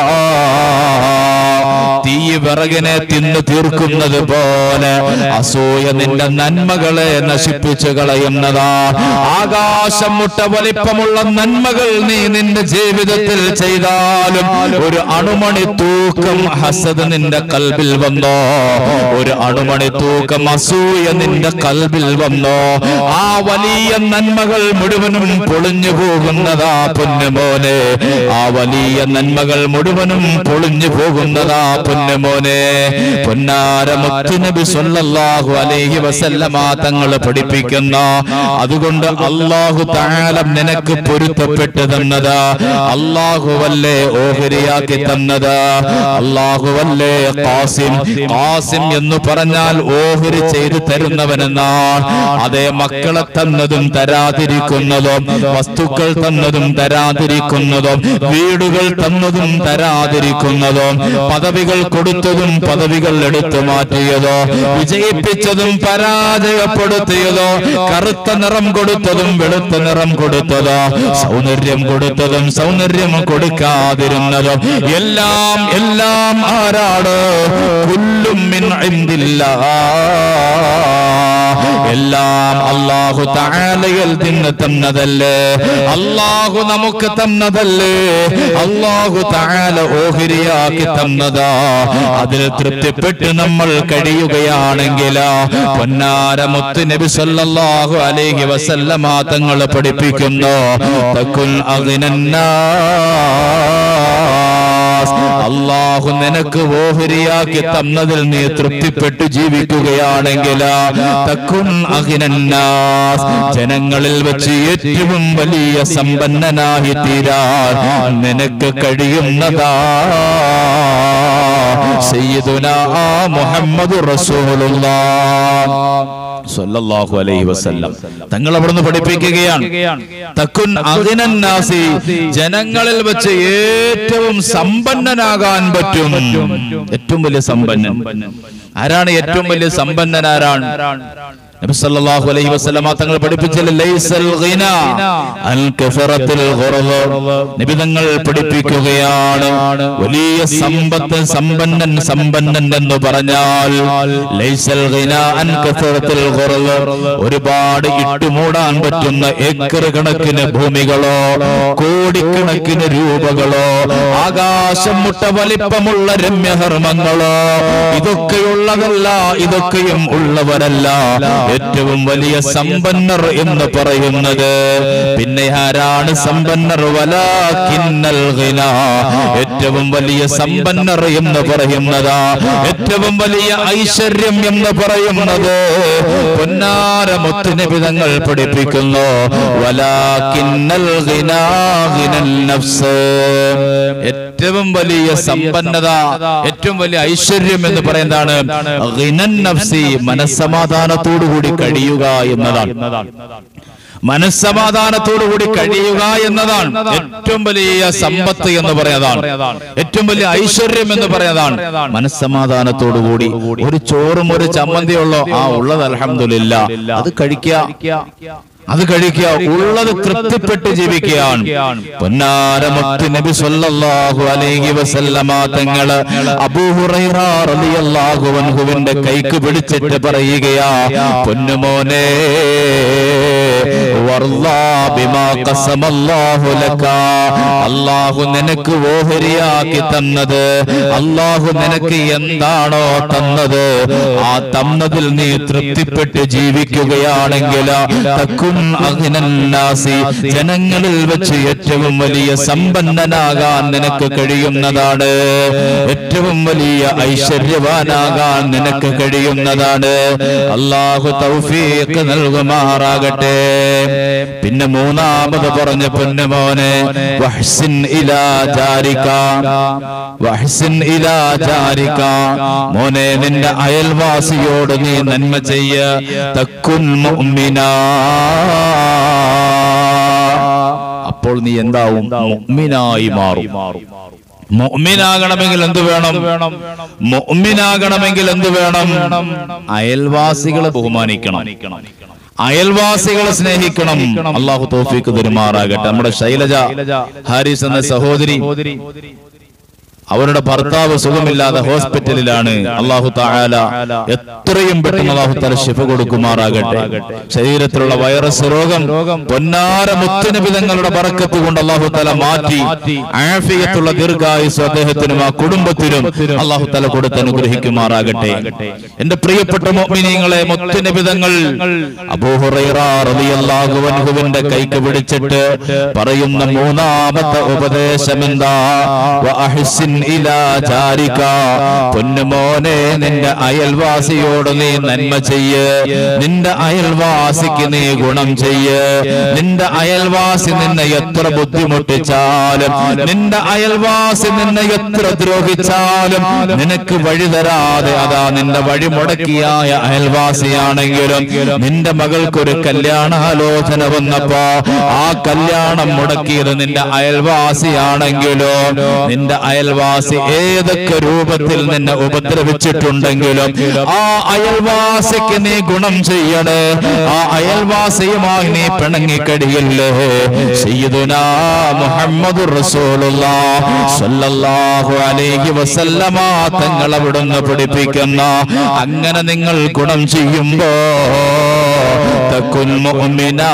തീ വിറകിനെ തിന്നു തീർക്കുന്നത് പോലെ അസൂയ നിന്റെ നന്മകളെ നശിപ്പിച്ചു കളയുന്നതാ ആകാശം മുട്ട വലിപ്പമുള്ള നന്മകൾ നീ നിന്റെ ജീവിതത്തിൽ ചെയ്താലും ഒരു അണുമണി തൂക്കം ഹസദ് നിന്റെ കൽബിൽ വന്നോ ഒരു അണുമണി തൂക്കം അസൂയ നിന്റെ കൽബിൽ വന്നോ ആ വലിയ നന്മകൾ മുഴുവനും പൊളിഞ്ഞു പോകുന്നതാ പൊന്നുമോനെ ആ വലിയ നന്മകൾ മുഴുവനും പൊളിഞ്ഞു പോകുന്നതാ പൊന്നുമോനെ പൊന്നാര മുത്തുനബി സല്ലല്ലാഹു അലൈഹി വസല്ലമ തങ്ങൾ പഠിപ്പിക്കുന്ന അതുകൊണ്ട് അള്ളാഹു താലം നിനക്ക് പൊരുത്തപ്പെട്ട് തന്നത് അള്ളാഹുവല്ലേ ഓഹരിയാക്കി തന്നത് അള്ളാഹുവല്ലേ കാസിം കാസിം എന്ന് പറഞ്ഞാൽ ഓഹരി ചെയ്തു തരുന്നവനെന്നാണ് അതേ മക്കളെ തന്നതും തരാതിരിക്കുന്നതും വസ്തുക്കൾ തന്നതും തരാതിരിക്കുന്നതും വീടുകൾ തന്നതും തരാതിരിക്കുന്നതും പദവികൾ കൊടുത്തതും പദവികൾ എടുത്തു മാറ്റിയതോ വിജയിപ്പിച്ചതും പരാജയപ്പെടുത്തിയതോ കറുത്ത നിറം കൊടുത്തതും വെളുത്ത നിറം കൊടുത്തതോ സൗന്ദര്യം കൊടുത്തതും സൗന്ദര്യം കൊടുക്കാതിരുന്നതും എല്ലാം എല്ലാം ആരാണ് കുല്ലും മിൻ ഇൻദില്ലാ എല്ലാം അള്ളാഹു താലയിൽ നിന്ന് തന്നതല്ലേ അള്ളാഹു നമുക്ക് തന്നതല്ലേ അള്ളാഹു താല ഓഹരിയാക്കി തന്നതാ അതിൽ തൃപ്തിപ്പെട്ട് നമ്മൾ കഴിയുകയാണെങ്കിൽ പൊന്നാര മുത്ത് നബി സല്ലല്ലാഹു അലൈഹി വസല്ലമ തങ്ങൾ പഠിപ്പിക്കുന്നു തക്കുൽ അഗ്നന്നാ അള്ളാഹു നിനക്ക് ഓഹരിയാക്കി തന്നതിൽ നീ തൃപ്തിപ്പെട്ട് ജീവിക്കുകയാണെങ്കിൽ തക്കുൻ അഹിനന്നാസ് ജനങ്ങളിൽ വെച്ച് ഏറ്റവും വലിയ സമ്പന്നനായി തീരാൻ നിനക്ക് കഴിയുന്നതാ സയ്യിദുനാ മുഹമ്മദ് റസൂലുള്ളാഹ് സല്ലല്ലാഹു അലൈഹി വസല്ലം തങ്ങൾ അവിടുന്ന് പഠിപ്പിക്കുകയാണ് തക്കുൻ അഗ്നന്നാസി ജനങ്ങളിൽ വെച്ച് ഏറ്റവും സമ്പന്നനാകാൻ പറ്റും ഏറ്റവും വലിയ സമ്പന്നൻ ആരാണ് ഏറ്റവും വലിയ സമ്പന്നൻ ആരാണ് നബി സല്ലല്ലാഹു അലൈഹി വസല്ലമ തങ്ങൾ പഠിപ്പിച്ചത് ലൈസൽ ഗിന അൽ കഫറത്തിൽ ഖുർബ് നബി തങ്ങൾ പഠിപ്പിക്കുകയാണ് വലിയ സമ്പത്ത് സമ്പന്നൻ സമ്പന്നൻ എന്ന് പറഞ്ഞാൽ ലൈസൽ ഗിന അൻ കഫറത്തിൽ ഖുർബ് ഒരുപാട് ഇട്ടുമൂടാൻ പറ്റുന്ന ഏക്കർ കണക്കിന് ഭൂമികളോ കോടിക്കണക്കിന് രൂപകളോ ആകാശം മുട്ട വലിപ്പമുള്ള രമ്യഹർമ്മങ്ങളോ ഇതൊക്കെയുള്ളതല്ല ഇതൊക്കെയും ഉള്ളവരല്ല ഏറ്റവും വലിയ സമ്പന്നർ എന്ന് പറയുന്നത് പിന്നെ ആരാണ് സമ്പന്നർ വലാക്കിന്നൽ ഗിന ഏറ്റവും വലിയ സമ്പന്നർ എന്ന് പറയുന്നതാ ഏറ്റവും വലിയ ഐശ്വര്യം എന്ന് പറയുന്നത് പൊന്നാര മുത്തുനിബിതങ്ങൾ പഠിപ്പിക്കുന്നു വലാക്കിന്നൽ ഗിന ഗിനൻ നഫ്സ് ഏറ്റവും വലിയ സമ്പന്നത ഏറ്റവും വലിയ ഐശ്വര്യം എന്ന് പറയുന്നതാണ് ഗിനൻ നഫ്സി മനസ്സമാധാനത്തോടുകൂടി കഴിയുക എന്നതാണ് മനസ്സമാധാനത്തോടുകൂടി കഴിയുക എന്നതാണ് ഏറ്റവും വലിയ സമ്പത്ത് എന്ന് പറയുന്നതാണ് ഏറ്റവും വലിയ ഐശ്വര്യം എന്ന് പറയുന്നതാണ് മനസ്സമാധാനത്തോടുകൂടി ഒരു ചോറും ഒരു ചമ്മന്തിയുള്ളോ ആ ഉള്ളത് അലഹമില്ല അത് കഴിക്കുക അത് കഴിക്കുക ഉള്ളത് തൃപ്തിപ്പെട്ട് ജീവിക്കുകയാണ് പൊന്നാരമുത്ത് നബി സല്ലല്ലാഹു അലൈഹി വസല്ലമ തങ്ങള് അബൂ ഹുറൈറ റളിയല്ലാഹു അൻഹുവിന്റെ കൈക്ക് പിടിച്ചിട്ട് പറയുകയാ പൊന്നുമോനെ വർല്ലാ ബിമാ ഖസമല്ലാഹു ലക അല്ലാഹു നിനക്ക് ഓഹരിയാക്കി തന്നത് അല്ലാഹു നിനക്ക് എന്താണോ തന്നത് ആ തന്നതിൽ നീ തൃപ്തിപ്പെട്ട് ജീവിക്കുകയാണെങ്കിൽ തക്കും അഗ്നന്നാസി ജനങ്ങളിൽ വെച്ച് ഏറ്റവും വലിയ സമ്പന്നനാകാൻ നിനക്ക് കഴിയുന്നതാണ് ഏറ്റവും വലിയ ഐശ്വര്യവാനാകാൻ നിനക്ക് കഴിയുന്നതാണ് അള്ളാഹു തൗഫീഖ് നൽകുമാറാകട്ടെ പിന്നെ മൂന്നാമത് പറഞ്ഞ പൊന്നുമോനെ വഹ്സിൻ ഇലാ ജാരിക വഹ്സിൻ ഇലാ ജാരിക മോനെ നിന്റെ അയൽവാസിയോട് നീ നന്മ ചെയ്യ തക്കുൻ മുഅ്മിനാ അപ്പോൾ നീ എന്താവും മുഅ്മിനായി മാറും മുഅ്മിനാകണമെങ്കിൽ എന്ത് വേണം മുഅ്മിനാകണമെങ്കിൽ എന്ത് വേണം അയൽവാസികളെ ബഹുമാനിക്കണം അയൽവാസികളെ സ്നേഹിക്കണം അള്ളാഹു തോഫിക്ക് പെരുമാറാകട്ടെ നമ്മുടെ ശൈലജ ഹാരിസ് എന്ന സഹോദരി അവരുടെ ഭർത്താവ് സുഖമില്ലാതെ ഹോസ്പിറ്റലിലാണ് അള്ളാഹു താല എത്രയും പെട്ടെന്ന് അള്ളാഹു താല ശിഫ കൊടുക്കുമാറാകട്ടെ ശരീരത്തിലുള്ള വൈറസ് രോഗം പൊന്നാര മുത്തുനബി തങ്ങളുടെ ബറക്കത്ത് കൊണ്ട് അള്ളാഹു താല മാറ്റി ആഫിയത്തുള്ള ദീർഘായുസ് അദ്ദേഹത്തിനും ആ കുടുംബത്തിനും അള്ളാഹു താല കൊടുത്ത് അനുഗ്രഹിക്കുമാറാകട്ടെ എന്റെ പ്രിയപ്പെട്ട മോമിനിയങ്ങളെ മുത്തുനബി തങ്ങൾ അബൂഹുറൈറിന്റെ കൈക്ക് പിടിച്ചിട്ട് പറയുന്ന മൂന്നാമത്തെ ഉപദേശം എന്താ വഅഹ്സിൻ ഇലാ ജാരിക പൊന്നുമോനെ നിന്റെ അയൽവാസിയോട് നീ നന്മ ചെയ്യ് നിന്റെ അയൽവാസിക്ക് നീ ഗുണം ചെയ്യ് നിന്റെ അയൽവാസി നിന്നെ എത്ര ബുദ്ധിമുട്ടിച്ചാലും നിന്റെ അയൽവാസി നിന്നെ എത്ര ദ്രോഹിച്ചാലും നിനക്ക് വഴി തരാതെ അതാ നിന്റെ വഴി മുടക്കിയായ അയൽവാസിയാണെങ്കിലും നിന്റെ മകൾക്കൊരു കല്യാണാലോചന വന്നപ്പോ ആ കല്യാണം മുടക്കിയത് നിന്റെ അയൽവാസിയാണെങ്കിലോ നിന്റെ അയൽവാസി ഏതൊക്കെ രൂപത്തിൽ നിന്നെ ഉപദ്രവിച്ചിട്ടുണ്ടെങ്കിലും ആ അയൽവാസിക്ക് നീ ഗുണം ചെയ്യണേ ആ അയൽവാസിയുമായി നീ പിണങ്ങിക്കടിയല്ലേ സയ്യിദുനാ മുഹമ്മദ് സല്ലല്ലാഹു അലൈഹി വസല്ലമ തങ്ങൾ അവിടുന്ന് പഠിപ്പിക്കുന്ന അങ്ങനെ നിങ്ങൾ ഗുണം ചെയ്യുമ്പോ തക്കുൻ മുഅ്മിനാ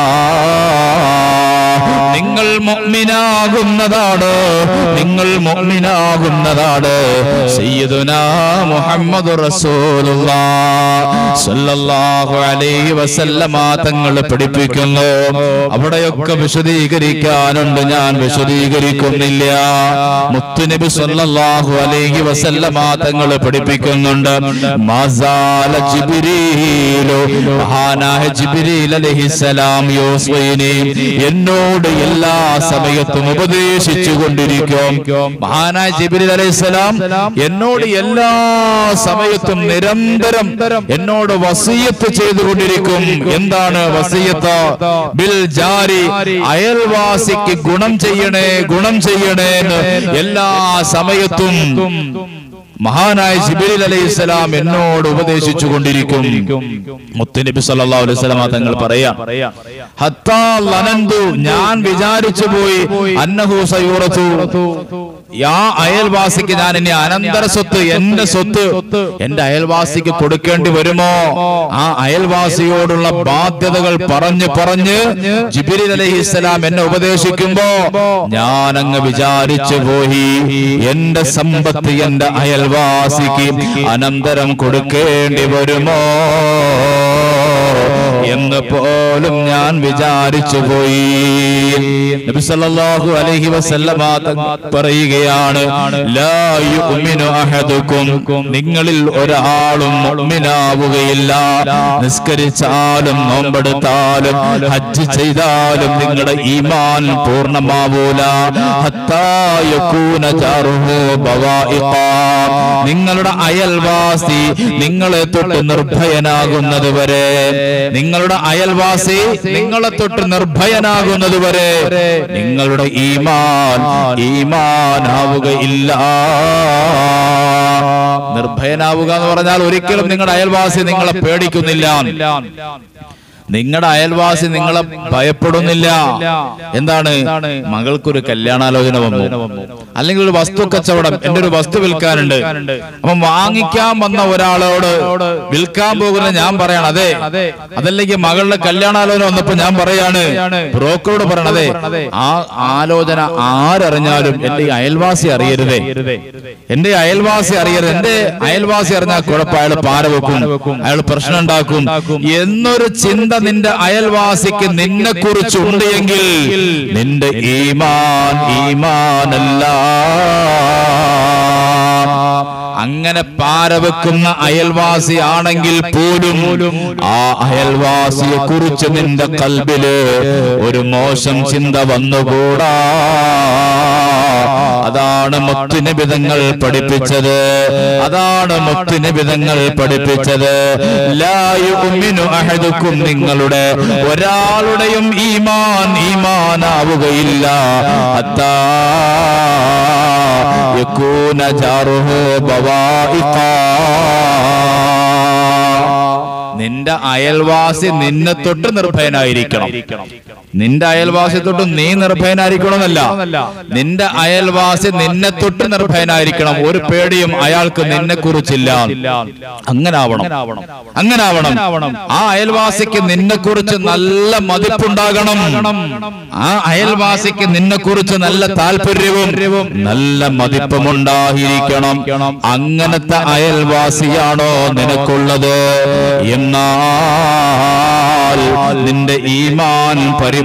നിങ്ങൾ മുഅ്മിനാകുന്നതാണ് നിങ്ങൾ മുഅ്മിനാകുന്നതാണ് സയ്യിദുനാ മുഹമ്മദ് റസൂലുള്ളാഹ് സല്ലല്ലാഹു അലൈഹി വസല്ലമ തങ്ങൾ പഠിപ്പിക്കുന്നു അവിടെയൊക്കെ വിശദീകരിക്കാനുണ്ട് ഞാൻ വിശദീകരിക്കുന്നില്ല മുത്തുനബി സല്ലല്ലാഹു അലൈഹി വസല്ലമ തങ്ങൾ പഠിപ്പിക്കുന്നുണ്ട് മാസാല ജിബ്രീലു മഹാനായ ജിബ്രീൽ അലൈഹിസ്സലാം യോസ്വയിനെ എന്നോട് എല്ലാ സമയത്തും ഉപദേശിച്ചു കൊണ്ടിരിക്കും മഹാനായ ജിബ്രീൽ അലൈഹിസ്സലാം എന്നോട് എല്ലാ സമയത്തും നിരന്തരം എന്നോട് വസീയത്ത് ചെയ്തുകൊണ്ടിരിക്കും എന്താണ് വസീയത്ത് ബിൽ ജാരി അയൽവാസിക്ക് ഗുണം ചെയ്യണേ ഗുണം ചെയ്യണേ എന്ന് എല്ലാ സമയത്തും മഹാനായ ജിബിരിൽ അലൈഹി സ്വലാം എന്നോട് ഉപദേശിച്ചു കൊണ്ടിരിക്കും മുത്തുനബി സല്ലല്ലാഹു അലൈഹി വസല്ലം തങ്ങൾ പറയാം ഹത്താ ലനന്തു ഞാൻ വിചാരിച്ചു പോയി അന്നഹു സയൂറത്തു യാ അയൽവാസിക്ക് ഞാൻ ഇനി അനന്തര സ്വത്ത് എന്റെ സ്വത്ത് എന്റെ അയൽവാസിക്ക് കൊടുക്കേണ്ടി വരുമോ ആ അയൽവാസിയോടുള്ള ബാധ്യതകൾ പറഞ്ഞു പറഞ്ഞ് ജിബിരിൽ അലൈഹിസ്സലാം എന്നെ ഉപദേശിക്കുമ്പോ ഞാൻ അങ്ങ് വിചാരിച്ചു പോയി എന്റെ സമ്പത്ത് എന്റെ അയൽവാസിക്ക് അനന്തരം കൊടുക്കേണ്ടി വരുമോ എന്ന് പോലും ഞാൻ വിചാരിച്ചു പോയി നബി സല്ലല്ലാഹു അലൈഹി വസല്ലമ തങ്ങൾ പറയുകയാണ് ലാ യുഅ്മിനു അഹദുക്കും നിങ്ങളിൽ ഒരാളും മുഅ്മിനാവുകയില്ല നിസ്കരിച്ചാലും നോമ്പെടുത്താലും ഹജ്ജ് ചെയ്താലും നിങ്ങളുടെ ഈമാൻ പൂർണ്ണമാവൂല ഹത്താ യകൂന ജാറുഹു ബവായിഖ നിങ്ങളുടെ അയൽവാസി നിങ്ങളെ തൊട്ട് നിർഭയനാകുന്നത് വരെ നിങ്ങളുടെ അയൽവാസി നിങ്ങളെ തൊട്ട് നിർഭയനാകുന്നത് വരെ നിങ്ങളുടെ ഈമാൻ ഈമാനാവുകയില്ല നിർഭയനാവുക എന്ന് പറഞ്ഞാൽ ഒരിക്കലും നിങ്ങളുടെ അയൽവാസി നിങ്ങളെ പേടിക്കുന്നില്ല നിങ്ങളുടെ അയൽവാസി നിങ്ങളെ ഭയപ്പെടുന്നില്ല എന്താണ് മകൾക്കൊരു കല്യാണാലോചന വന്നു അല്ലെങ്കിൽ ഒരു വസ്തു കച്ചവടം എന്റെ ഒരു വസ്തു വിൽക്കാനുണ്ട് അപ്പം വാങ്ങിക്കാൻ വന്ന ഒരാളോട് വിൽക്കാൻ പോകുന്ന ഞാൻ പറയണം അതെ അതല്ലെങ്കിൽ മകളുടെ കല്യാണാലോചന വന്നപ്പോ ഞാൻ പറയാണ് ബ്രോക്കറോട് പറയണം അതെ ആ ആലോചന ആരറിഞ്ഞാലും എന്റെ ഈ അയൽവാസി അറിയരുതേ എന്റെ അയൽവാസി അറിയരുത് എന്റെ അയൽവാസി അറിഞ്ഞാൽ കുഴപ്പം അയാൾ പാര വെക്കും അയാൾ പ്രശ്നം ഉണ്ടാക്കും എന്നൊരു ചിന്ത നിന്റെ അയൽവാസിക്ക് നിന്നെ കുറിച്ചുണ്ട് എങ്കിൽ നിന്റെ ഈമാൻ ഈമാനല്ല അങ്ങനെ പാരവെക്കുന്ന അയൽവാസി ആണെങ്കിൽ പോലും ആ അയൽവാസിയെ കുറിച്ച് നിന്റെ കൽബില് ഒരു മോശം ചിന്ത വന്നുകൂടാ അതാണ് മുത്തുനിബിതങ്ങൾ പഠിപ്പിച്ചത് അതാണ് മുത്തുനിബിതങ്ങൾ പഠിപ്പിച്ചത് ലായുമിനു അഹദുക്കും നിങ്ങളുടെ ഒരാളുടെയും ഈമാൻ ഈമാനാവുകയില്ല അത്താ യകൂന ജാറുഹു ബവായിഖാ നിന്റെ അയൽവാസി നിന്നെ തൊട്ട് നിർഭയനായിരിക്കണം നിന്റെ അയൽവാസി തൊട്ട് നീ നിർഭയനായിരിക്കണമെന്നല്ല നിന്റെ അയൽവാസി നിന്നെ തൊട്ട് നിർഭയനായിരിക്കണം ഒരു പേടിയും അയാൾക്ക് നിന്നെ കുറിച്ചില്ല അങ്ങനെ ആവണം അങ്ങനെ ആവണം ആ അയൽവാസിക്ക് നിന്നെ കുറിച്ച് നല്ല മതിപ്പുണ്ടാകണം ആ അയൽവാസിക്ക് നിന്നെ കുറിച്ച് നല്ല താല്പര്യവും നല്ല മതിപ്പും ഉണ്ടായിരിക്കണം അങ്ങനത്തെ അയൽവാസിയാണോ നിനക്കുള്ളത് എന്നാൽ നിന്റെ ഈമാൻ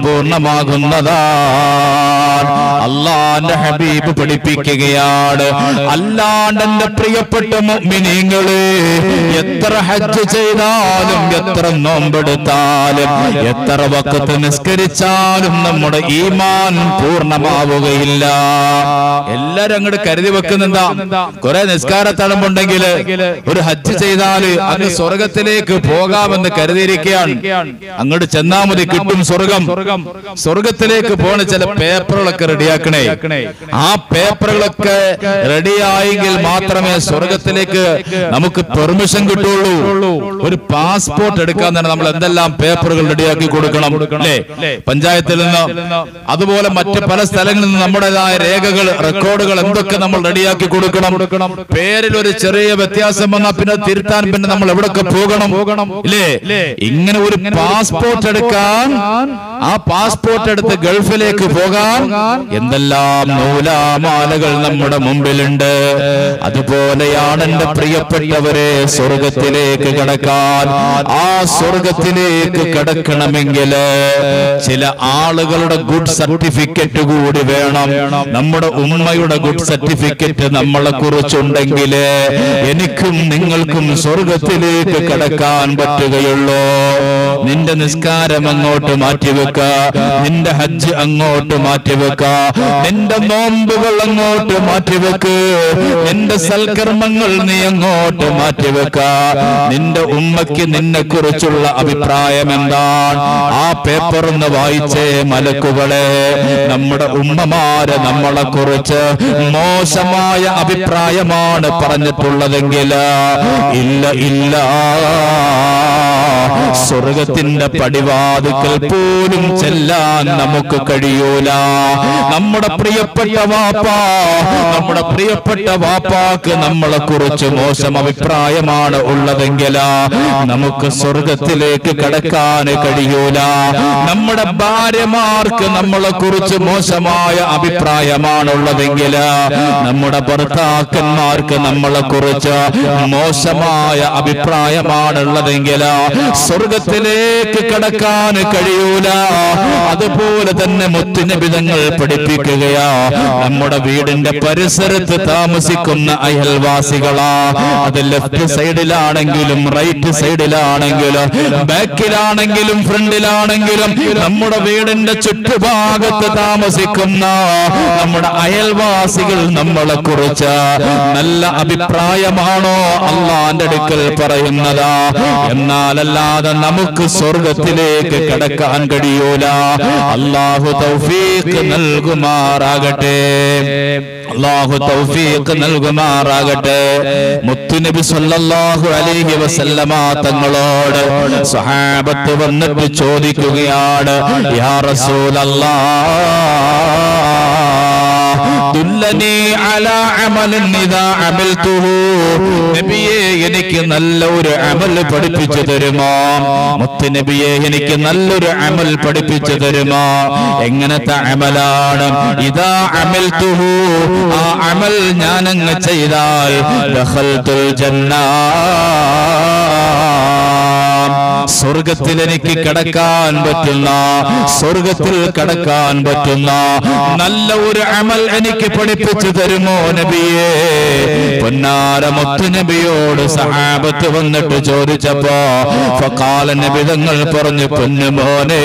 പരിപൂർണമാകുന്നതാണ് അള്ളാന്റെ ഹബീബ് പഠിപ്പിക്കുകയാണ് അല്ലാണ്ട് എന്റെ പ്രിയപ്പെട്ട മുഅ്മിനീങ്ങളെ എത്ര ഹജ്ജ് ചെയ്താലും എത്ര നോമ്പെടുത്താലും എത്ര വക്കത്ത് നിസ്കരിച്ചാലും നമ്മുടെ ഈമാൻ പൂർണ്ണമാവുകയില്ല എല്ലാരും അങ്ങോട്ട് കരുതി വെക്കുന്നെന്താ കുറെ നിസ്കാര തടമ്പുണ്ടെങ്കിൽ ഒരു ഹജ്ജ് ചെയ്താല് അങ്ങ് സ്വർഗത്തിലേക്ക് പോകാമെന്ന് കരുതിയിരിക്കുകയാണ് അങ്ങോട്ട് ചെന്നാ മതി കിട്ടും സ്വർഗം സ്വർഗത്തിലേക്ക് പോണ ചില പേപ്പറുകളൊക്കെ റെഡിയാക്കണേ ആ പേപ്പറുകളൊക്കെ റെഡിയായെങ്കിൽ മാത്രമേ സ്വർഗത്തിലേക്ക് നമുക്ക് പെർമിഷൻ കിട്ടുള്ളൂ ഒരു പാസ്പോർട്ട് എടുക്കാൻ തന്നെ നമ്മൾ എന്തെല്ലാം പേപ്പറുകൾ റെഡിയാക്കി കൊടുക്കണം അല്ലേ പഞ്ചായത്തിൽ നിന്ന് അതുപോലെ മറ്റ് പല സ്ഥലങ്ങളിൽ നിന്ന് നമ്മുടേതായ രേഖകൾ റെക്കോർഡുകൾ എന്തൊക്കെ നമ്മൾ റെഡിയാക്കി കൊടുക്കണം പേരിൽ ഒരു ചെറിയ വ്യത്യാസം വന്നാൽ പിന്നെ തിരുത്താൻ പിന്നെ നമ്മൾ എവിടൊക്കെ പോകണം ഇല്ലേ ഇങ്ങനെ ഒരു പാസ്പോർട്ട് എടുക്കാൻ ആ പാസ്പോർട്ട് എടുത്ത് ഗൾഫിലേക്ക് പോകാൻ എന്തെല്ലാം നൂലാമാലകൾ നമ്മുടെ മുമ്പിലുണ്ട് അതുപോലെയാണ് എന്റെ പ്രിയപ്പെട്ടവരെ സ്വർഗത്തിലേക്ക് കടക്കാൻ ആ സ്വർഗത്തിലേക്ക് കടക്കണമെങ്കിൽ ചില ആളുകളുടെ ഗുഡ് സർട്ടിഫിക്കറ്റ് കൂടി വേണം നമ്മുടെ ഉമ്മയുടെ ഗുഡ് സർട്ടിഫിക്കറ്റ് നമ്മളെ കുറിച്ചുണ്ടെങ്കിൽ എനിക്കും നിങ്ങൾക്കും സ്വർഗത്തിലേക്ക് കടക്കാൻ പറ്റുകയുള്ളൂ നിന്റെ നിസ്കാരം അങ്ങോട്ട് മാറ്റിവെക്ക നിന്റെ ഹജ്ജ് അങ്ങോട്ട് മാറ്റിവെക്ക നിന്റെ നോമ്പുകൾ അങ്ങോട്ട് മാറ്റിവെക്ക് നിന്റെ സൽക്കർമ്മങ്ങൾ നീ അങ്ങോട്ട് മാറ്റിവെക്ക നിന്റെ ഉമ്മയ്ക്ക് നിന്നെ കുറിച്ചുള്ള അഭിപ്രായം എന്താണ് ആ പേപ്പർ ഒന്ന് വായിച്ചേ മലക്കുകളെ നമ്മുടെ ഉമ്മമാര് നമ്മളെ കുറിച്ച് മോശമായ അഭിപ്രായമാണ് പറഞ്ഞിട്ടുള്ളതെങ്കിൽ ഇല്ല ഇല്ല സ്വർഗത്തിന്റെ പടിവാതുക്കൽ പോലും ചെല്ലാൻ നമുക്ക് കഴിയൂല നമ്മുടെ പ്രിയപ്പെട്ട വാപ്പ നമ്മുടെ പ്രിയപ്പെട്ട വാപ്പാക്ക് നമ്മളെ കുറിച്ച് മോശം അഭിപ്രായമാണ് ഉള്ളതെങ്കിൽ നമുക്ക് സ്വർഗത്തിലേക്ക് കടക്കാൻ കഴിയൂല നമ്മുടെ ഭാര്യമാർക്ക് നമ്മളെ കുറിച്ച് മോശമായ അഭിപ്രായമാണുള്ളതെങ്കിൽ നമ്മുടെ ഭർത്താക്കന്മാർക്ക് നമ്മളെ കുറിച്ച് മോശമായ അഭിപ്രായമാണുള്ളതെങ്കിൽ സ്വർഗത്തിലേക്ക് കടക്കാൻ കഴിയൂല അതുപോലെ തന്നെ മുത്തുനബിതങ്ങൾ പഠിപ്പിക്കുകയാ നമ്മുടെ വീടിന്റെ പരിസരത്ത് താമസിക്കുന്ന അയൽവാസികളാ അത് ലെഫ്റ്റ് സൈഡിലാണെങ്കിലും റൈറ്റ് സൈഡിലാണെങ്കിലും ബാക്കിലാണെങ്കിലും ഫ്രണ്ടിലാണെങ്കിലും നമ്മുടെ വീടിന്റെ ചുറ്റുഭാഗത്ത് താമസിക്കുന്ന നമ്മുടെ അയൽവാസികൾ നമ്മളെ കുറിച്ച് നല്ല അഭിപ്രായമാണോ അള്ളാന്റെ അടുക്കൽ പറയുന്നതാ എന്നാലല്ലാതെ നമുക്ക് സ്വർഗത്തിലേക്ക് കടക്കാൻ കഴിയൂല അള്ളാഹു തൗഫീഖ് നൽകുമാറാകട്ടെ അള്ളാഹു തൗഫീഖ് നൽകുമാറാകട്ടെ മുത്തുനബി സല്ലല്ലാഹു അലൈഹി വസല്ലമ തങ്ങളോട് സഹാബത്ത് വന്നിട്ട് ചോദിക്കുകയാണ് യാ റസൂലല്ലാഹ് ദുല്ലനി അലാ അമലിൻ ഇദാ അമൽതുഹു നബിയെ എനിക്ക് നല്ല ഒരു അമൽ പഠിപ്പിച്ചു തരുമോ മുത്ത് നബിയെ എനിക്ക് നല്ലൊരു അമൽ പഠിപ്പിച്ചു തരുമോ എങ്ങനത്തെ അമലാണ് ഇതാ അമൽതുഹു ആ അമൽ ഞാൻ അങ്ങ് ചെയ്താൽ ദഖൽതുൽ ജന്ന സ്വർഗത്തിൽ എനിക്ക് കടക്കാൻ പറ്റുന്ന സ്വർഗത്തിൽ കടക്കാൻ പറ്റുന്ന നല്ല ഒരു അമൽ എനിക്ക് പഠിപ്പിച്ചു തരുമോ നബിയെ പൊന്നാര മുത്തു നബിയോട് സഹാബത്ത് വന്നിട്ട് ചോദിച്ചപ്പോ ഫഖാല നബി തങ്ങൾ പറഞ്ഞു പൊന്നു മോനെ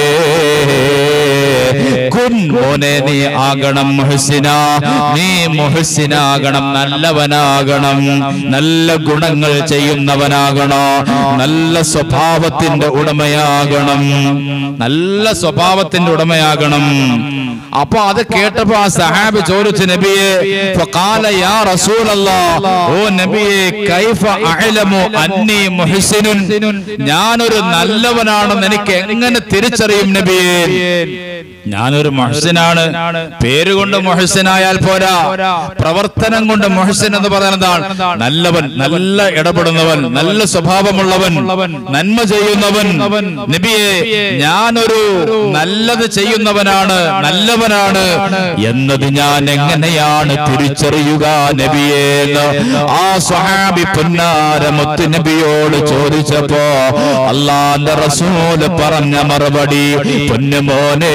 കുൻ മോനെ നീ ആകണം മുഹസിന നീ മുഹസിനാകണം നല്ലവനാകണം നല്ല ഗുണങ്ങൾ ചെയ്യുന്നവനാകണോ നല്ല സ്വഭാവത്തിന്റെ ഉടമയാകണം നല്ല സ്വഭാവത്തിന്റെ ഉടമയാകണം അപ്പൊ അത് കേട്ടപ്പോ ആ സഹാബ് ചോദിച്ചു നബിയെ ഫഖാല യാ റസൂലല്ലാഹ് ഓ നബിയെ കൈഫ അഅലമു അന്നി മുഹ്സിനുൻ ഞാനൊരു നല്ലവനാണെന്ന് എനിക്ക് എങ്ങനെ തിരിച്ചറിയും നബിയെ ഞാനൊരു മൊഹസിനാണ് പേരുകൊണ്ട് മൊഹസിനായാൽ പോരാ പ്രവർത്തനം കൊണ്ട് മൊഹസിൻ എന്ന് പറയുന്നതാണ് നല്ലവൻ നല്ല ഇടപെടുന്നവൻ നല്ല സ്വഭാവമുള്ളവൻ നന്മ ചെയ്യുന്നവൻ നബിയെ ഞാനൊരു നല്ലത് ചെയ്യുന്നവനാണ് നല്ലവനാണ് എന്നത് ഞാൻ എങ്ങനെയാണ് തിരിച്ചറിയുക നബിയെ എന്ന് ആ സ്വഹാബി പൊന്നാര മുത്ത് നബിയോട് ചോദിച്ചപ്പോ അള്ളാന്റെ റസൂല് പറഞ്ഞ മറുപടി പൊന്നുമോനെ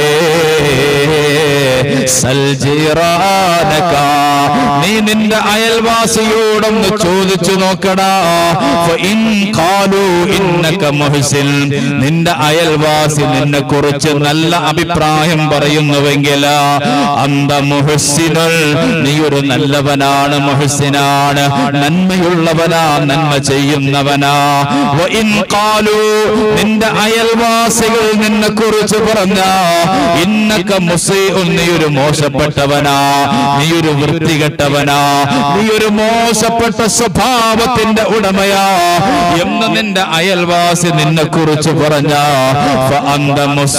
സൽജീറാനക നീ നിന്റെ അയൽവാസിയോടൊന്ന് ചോദിച്ചു നോക്കടാ ഫഇൻ ഖാലു ഇന്നക മുഹ്സിൻ നിന്റെ അയൽവാസി നിന്നെ കുറിച്ച് നല്ല അഭിപ്രായം പറയുന്നുവെങ്കിൽ അന്ത മുഹ്സിനുൽ നീ ഒരു നല്ലവനാണ് മുഹ്സിനാണ് നന്മയുള്ളവനാ നന്മ ചെയ്യുന്നവനാ വഇൻ ഖാലു നിന്റെ അയൽവാസികൾ നിന്നെ കുറിച്ച് പറഞ്ഞ ഇന്നക മുസീഉൻ നീ ഒരു മോശപ്പെട്ടവനാ നീ ഒരു വൃത്തികെട്ടവനാ നീ ഒരു മോശപ്പെട്ട സ്വഭാവത്തിന്റെ ഉടമയാ എന്ന് നിന്റെ അയൽവാസി നിന്നെ കുറിച്ച് പറഞ്ഞ ഫഅന്ത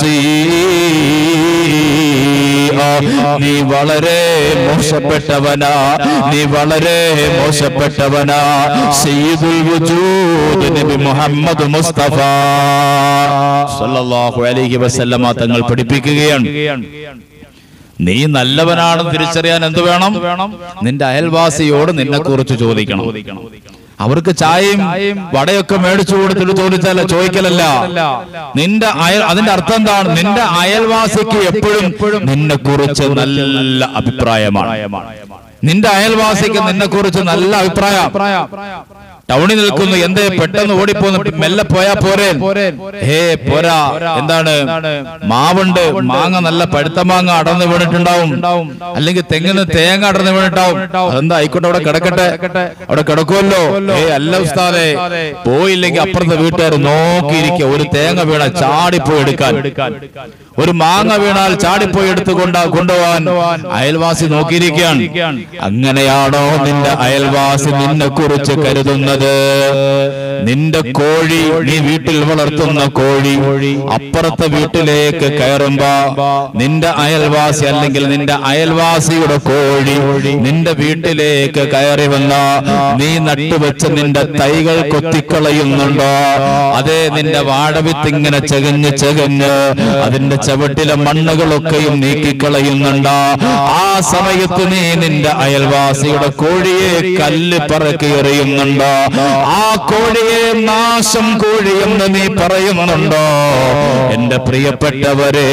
മുസീഅ. നീ വളരെ മോശപ്പെട്ടവനാ നീ വളരെ മോശപ്പെട്ടവനാ സയ്യിദുൽ വജൂദ് നബി മുഹമ്മദ് മുസ്തഫ സല്ലല്ലാഹു അലൈഹി വസല്ലമ തങ്ങൾ പഠിപ്പിക്കുകയാണ് നീ നല്ലവനാണെന്ന് തിരിച്ചറിയാൻ എന്ത് വേണം നിന്റെ അയൽവാസിയോട് നിന്നെ കുറിച്ച് ചോദിക്കണം അവർക്ക് ചായയും വടയൊക്കെ മേടിച്ചു കൊടുത്തിട്ട് ചോദിച്ചാല ചോദിക്കലല്ല നിന്റെ അയൽ അതിന്റെ അർത്ഥം എന്താണ് നിന്റെ അയൽവാസിക്ക് എപ്പോഴും നിന്നെ കുറിച്ച് നല്ല അഭിപ്രായമാണ് നിന്റെ അയൽവാസിക്ക് നിന്നെ കുറിച്ച് നല്ല അഭിപ്രായം ടൗണിൽ നിൽക്കുന്നു എന്തേ പെട്ടെന്ന് ഓടിപ്പോന്ന് മെല്ലെ പോയാ പോരേ ഹേ പോരാ എന്താണ് മാവുണ്ട് മാങ്ങ നല്ല പഴുത്ത മാങ്ങ അടർന്ന് വീണിട്ടുണ്ടാവും അല്ലെങ്കിൽ തെങ്ങിന് തേങ്ങ അടർന്ന് വീണിട്ടാവും അതെന്താ ആയിക്കോട്ടെ അവിടെ കിടക്കട്ടെ അവിടെ കിടക്കുമല്ലോ ഏ അല്ല ഉസ്താദെ പോയില്ലെങ്കിൽ അപ്പുറത്തെ വീട്ടുകാർ നോക്കിയിരിക്കുക ഒരു തേങ്ങ വീണ ചാടിപ്പോയി എടുക്കാൻ ഒരു മാങ്ങ വീണാൽ ചാടിപ്പോയി എടുത്ത് കൊണ്ട കൊണ്ടുപോകാൻ അയൽവാസി നോക്കിയിരിക്കുകയാണ് അങ്ങനെയാണോ നിന്റെ അയൽവാസി നിന്നെ കുറിച്ച് കരുതുന്നത് നിന്റെ കോഴി നീ വീട്ടിൽ വളർത്തുന്ന കോഴി അപ്പുറത്തെ വീട്ടിലേക്ക് കയറുമ്പോ നിന്റെ അയൽവാസി അല്ലെങ്കിൽ നിന്റെ അയൽവാസിയുടെ കോഴി നിന്റെ വീട്ടിലേക്ക് കയറി വന്ന നീ നട്ടുവെച്ച നിന്റെ തൈകൾ കൊത്തിക്കളയുന്നുണ്ടോ അതേ നിന്റെ വാഴവിത്ത് ഇങ്ങനെ ചകഞ്ഞ് ചകഞ്ഞ് അതിന്റെ ചവിട്ടിലെ മണ്ണുകളൊക്കെയും നീക്കിക്കളയുന്നുണ്ടോ ആ സമയത്ത് നീ നിന്റെ അയൽവാസിയുടെ കോഴിയെ കല്ല് പറക്കി എറിയുന്നുണ്ടോ ആ കോഴിയെ നാശം കോഴി എന്ന് നീ പറയുന്നുണ്ടോ എന്റെ പ്രിയപ്പെട്ടവരെ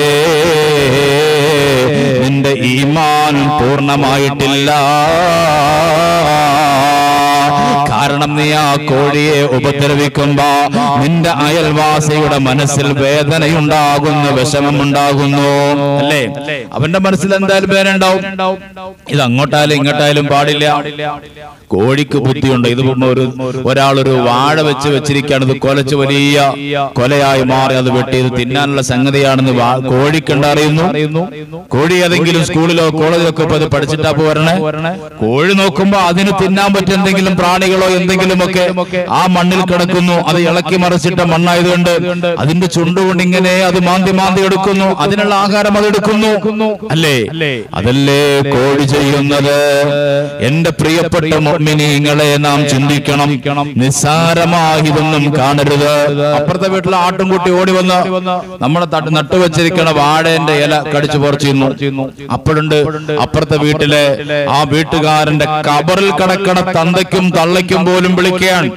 നിന്റെ ഈമാൻ പൂർണ്ണമായിട്ടില്ല കാരണം കാരണം നീ ആ കോഴിയെ ഉപദ്രവിക്കുമ്പോ നിന്റെ അയൽവാസിയുടെ മനസ്സിൽ വേദനയുണ്ടാകുന്നു വിഷമമുണ്ടാകുന്നു അല്ലേ അവന്റെ മനസ്സിൽ എന്തായാലും വേദന ഉണ്ടാവും ഇത് അങ്ങോട്ടായാലും ഇങ്ങോട്ടായാലും പാടില്ല കോഴിക്ക് ബുദ്ധിയുണ്ട് ഇത് ഒരു ഒരാളൊരു വാഴ വെച്ച് വെച്ചിരിക്കുകയാണ് ഇത് കൊലച്ച് വലിയ കൊലയായി മാറി അത് വെട്ടി ഇത് തിന്നാനുള്ള സംഗതിയാണെന്ന് വാ- കോഴിക്കുണ്ട് അറിയുന്നു കോഴി ഏതെങ്കിലും സ്കൂളിലോ കോളേജിലോ ഒക്കെ ഇപ്പൊ അത് പഠിച്ചിട്ടാ പോരണേ കോഴി നോക്കുമ്പോ അതിന് തിന്നാൻ പറ്റിയ എന്തെങ്കിലും പ്രാണികളോ എന്തെങ്കിലുമൊക്കെ ആ മണ്ണിൽ കിടക്കുന്നു അത് ഇളക്കി മറിച്ചിട്ട മണ്ണായതുകൊണ്ട് അതിന്റെ ചുണ്ടുകൊണ്ട് ഇങ്ങനെ അത് മാന്തി മാന്തി എടുക്കുന്നു അതിനുള്ള ആഹാരം അത് എടുക്കുന്നു അല്ലേ അതല്ലേ കോഴി ചെയ്യുന്നത് എന്റെ പ്രിയപ്പെട്ട മുഅ്മിനീങ്ങളെ നാം ചിന്തിക്കണം നിസ്സാരമായി ഇതൊന്നും കാണരുത് അപ്പുറത്തെ വീട്ടിലെ ആട്ടുംകുട്ടി ഓടി വന്ന് നമ്മളെ തട്ട് നട്ടുവച്ചിരിക്കണ വാഴേന്റെ ഇല കടിച്ചു പറിച്ചിരുന്നു അപ്പോഴുണ്ട് അപ്പുറത്തെ വീട്ടിലെ ആ വീട്ടുകാരന്റെ കബറിൽ കിടക്കണ തന്തയ്ക്കും തള്ളയ്ക്കും പോലും വിളിക്കുകയാണ്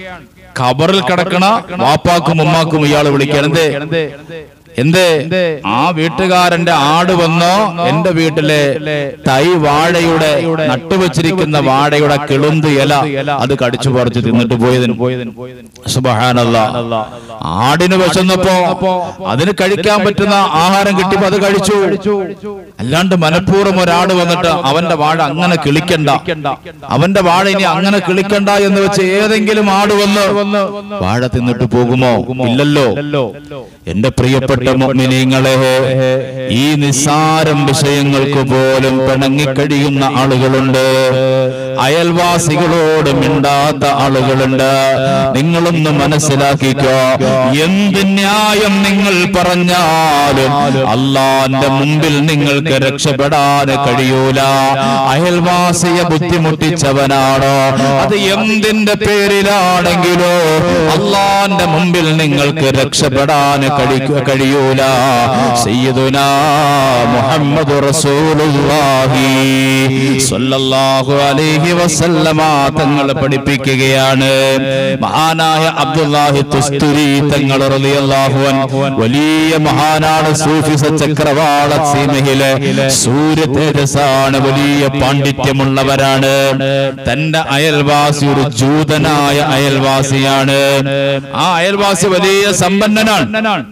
ഖബറിൽ കിടക്കണ വാപ്പാക്കും ഉമ്മാക്കും ഇയാൾ വിളിക്കാൻ എന്തേ എന്തേ ആ വീട്ടുകാരന്റെ ആട് വന്നോ എന്റെ വീട്ടിലെ തൈ വാഴയുടെ നട്ടുവച്ചിരിക്കുന്ന വാഴയുടെ കിളുന്ത് ഇല അത് കടിച്ചു പറിച്ച് തിന്നിട്ട് പോയതിന് സുബഹാനല്ല ആടിന് വിശന്നപ്പോ അതിന് കഴിക്കാൻ പറ്റുന്ന ആഹാരം കിട്ടിയപ്പോ അത് കഴിച്ചു അല്ലാണ്ട് മനഃപൂർവ്വം ഒരാട് വന്നിട്ട് അവന്റെ വാഴ അങ്ങനെ കിളിക്കണ്ട അവന്റെ വാഴ ഇനി അങ്ങനെ കിളിക്കണ്ട എന്ന് വെച്ച് ഏതെങ്കിലും ആട് വന്ന് വാഴ തിന്നിട്ട് പോകുമോ ഇല്ലല്ലോ എന്റെ പ്രിയപ്പെട്ട മുഅ്മിനീങ്ങളെ ഈ നിസ്സാരം വിഷയങ്ങൾക്ക് പോലും പിണങ്ങിക്കഴിയുന്ന ആളുകളുണ്ട് അയൽവാസികളോട് മിണ്ടാത്ത ആളുകളുണ്ട് നിങ്ങളൊന്ന് മനസ്സിലാക്കിക്കോ എന്ത് ന്യായം നിങ്ങൾ പറഞ്ഞാലും അള്ളാന്റെ മുമ്പിൽ നിങ്ങൾക്ക് രക്ഷപ്പെടാൻ കഴിയൂല അയൽവാസിയെ ബുദ്ധിമുട്ടിച്ചവനാണോ അത് എന്തിന്റെ പേരിലാണെങ്കിലോ അള്ളാന്റെ മുമ്പിൽ നിങ്ങൾക്ക് രക്ഷപ്പെടാൻ കഴി- കഴിയൂല സയ്യിദുനാ മുഹമ്മദ് റസൂലുള്ളാഹി സ്വല്ലല്ലാഹു അലൈഹി വസല്ലമ തങ്ങൾ പഠിപ്പിക്കുകയാണ് മഹാനായ അബ്ദുല്ലാഹി തുസ്തുരി തങ്ങൾ റളിയല്ലാഹു അൻഹു വലിയ മഹാനാണ് സൂഫിസ ചക്രവാള സീമയിലെ സൂര്യ തേജസ്സാണ് വലിയ പാണ്ഡിത്യമുള്ളവരാണ് തന്റെ അയൽവാസി ഒരു ജൂതനായ അയൽവാസിയാണ് ആ അയൽവാസി വലിയ സമ്പന്നനാണ്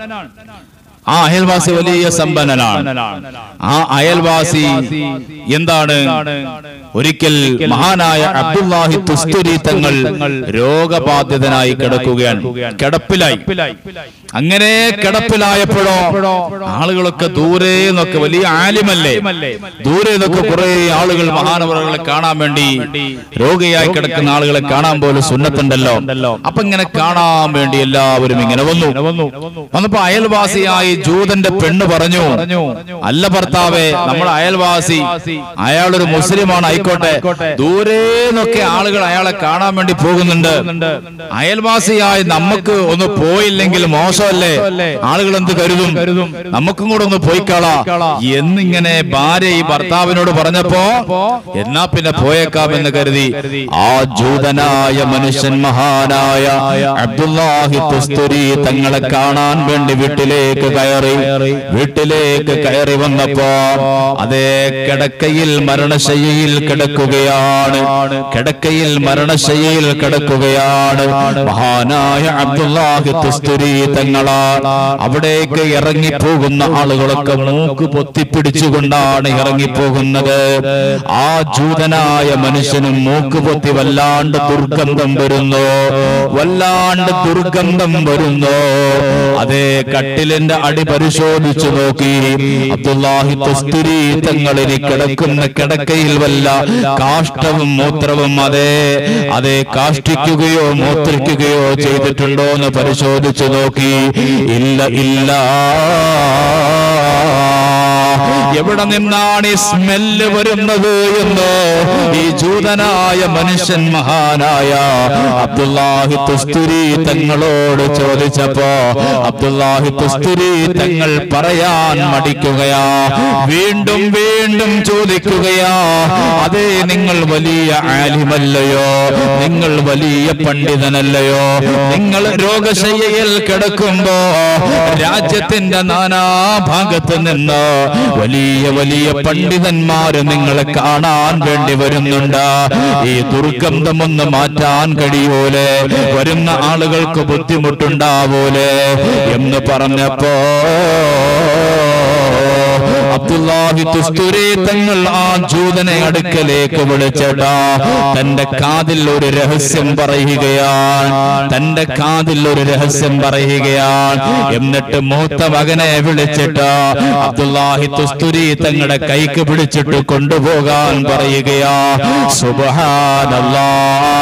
ആ അയൽവാസി വലിയ സമ്പന്നനാണ് ആ അയൽവാസി എന്താണ് ഒരിക്കൽ മഹാനായ അബ്ദുല്ലാഹി തുസ്തുരി തങ്ങൾ രോഗബാധിതനായി കിടക്കുകയാണ് കിടപ്പിലായി അങ്ങനെ കിടപ്പിലായപ്പോഴോ ആളുകളൊക്കെ ദൂരെ നിന്നൊക്കെ വലിയ ആലിമല്ലേ ദൂരെ നിന്നൊക്കെ കുറെ ആളുകൾ മഹാനവറുകളെ കാണാൻ വേണ്ടി രോഗിയായി കിടക്കുന്ന ആളുകളെ കാണാൻ പോലും സുന്നത്തുണ്ടല്ലോ അപ്പൊ ഇങ്ങനെ കാണാൻ വേണ്ടി എല്ലാവരും ഇങ്ങനെ വന്നു വന്നപ്പോ അയൽവാസിയായി ജൂതന്റെ പെണ്ണ് പറഞ്ഞു അല്ല ഭർത്താവേ നമ്മുടെ അയൽവാസി അയാളൊരു മുസ്ലിമാണ് ആയിക്കോട്ടെ ദൂരെ നിന്നൊക്കെ ആളുകൾ അയാളെ കാണാൻ വേണ്ടി പോകുന്നുണ്ട് അയൽവാസിയായി നമുക്ക് ഒന്ന് പോയില്ലെങ്കിൽ മോശമല്ലേ ആളുകൾ എന്ത് കരുതും നമുക്കും കൂടെ ഒന്ന് പോയിക്കളാ എന്നിങ്ങനെ ഭാര്യ ഈ ഭർത്താവിനോട് പറഞ്ഞപ്പോ എന്നാ പിന്നെ പോയേക്കാം എന്ന് കരുതി ആ ജൂതനായ മനുഷ്യൻ മഹാനായ അബ്ദുല്ലാഹി തുസ്തുരി തങ്ങളെ കാണാൻ വേണ്ടി വീട്ടിലേക്ക് കയറി വീട്ടിലേക്ക് കയറി വന്നപ്പോ അതേ കിടക്കയിൽ മരണശയ്യയിൽ കിടക്കുകയാണ് കിടക്കയിൽ മരണശയ്യയിൽ കിടക്കുകയാണ് മഹാനായ അബ്ദുല്ലാഹി തുസ്തുരി തങ്ങളാ അവിടേക്ക് ഇറങ്ങിപ്പോകുന്ന ആളുകളൊക്കെ മൂക്ക് പൊത്തിപ്പിടിച്ചുകൊണ്ടാണ് ഇറങ്ങിപ്പോകുന്നത് ആ ജൂതനായ മനുഷ്യനും മൂക്ക് പൊത്തി വല്ലാണ്ട് ദുർഗന്ധം വരുന്നു വല്ലാണ്ട് ദുർഗന്ധം വരുന്നു അതേ കട്ടിലിന്റെ അടി പരിശോധിച്ചു നോക്കി അബ്ദുല്ലാഹി തസ്തുരി തങ്ങളിനി കിടക്കുന്ന കിടക്കയിൽ വല്ല കാഷ്ടവും മൂത്രവും അതേ അതേ കാഷ്ടിക്കുകയോ മൂത്രിക്കുകയോ ചെയ്തിട്ടുണ്ടോ എന്ന് പരിശോധിച്ചു നോക്കി ഇല്ല ഇല്ല എവിടെ നിന്നാണ് ഈ സ്മെല്ല് വരുന്നത് എന്ന് ഈ ജൂതനായ മനുഷ്യൻ മഹാനായ അബ്ദുല്ലാഹി തുസ്തുരി തങ്ങളോട് ചോദിച്ചപ്പോ അബ്ദുല്ലാഹി തുസ്തുരി തങ്ങൾ പറയാൻ മടിക്കുകയാ വീണ്ടും വീണ്ടും ചോദിക്കുകയാ അതേ നിങ്ങൾ വലിയ ആലിമല്ലയോ നിങ്ങൾ വലിയ പണ്ഡിതനല്ലയോ നിങ്ങൾ രോഗശയ്യയിൽ കിടക്കുമ്പോ രാജ്യത്തിന്റെ നാനാഭാഗത്ത് നിന്ന് വലിയ വലിയ വലിയ പണ്ഡിതന്മാര് നിങ്ങളെ കാണാൻ വേണ്ടി വരുന്നുണ്ട് ഈ ദുർഗന്ധമൊന്ന് മാറ്റാൻ കഴിയൂലേ വരുന്ന ആളുകൾക്ക് ബുദ്ധിമുട്ടുണ്ടാവൂലേ എന്ന് പറഞ്ഞപ്പോ അബ്ദുല്ലാഹി തുസ്തുരി തങ്ങൾ ആ ജൂതനെ അടുക്കലേക്ക് വിളിച്ചടാ തന്റെ കാതിൽ ഒരു രഹസ്യം പറയുകയാണ് തന്റെ കാതിൽ ഒരു രഹസ്യം പറയുകയാണ് എന്നിട്ട് മൂത്ത മകനെ വിളിച്ചിട്ട് അബ്ദുല്ലാഹി തുസ്തുരി തങ്ങളുടെ കൈക്ക് പിടിച്ചിട്ട് കൊണ്ടുപോകാൻ പറയുകയാ സുബഹാനല്ലാ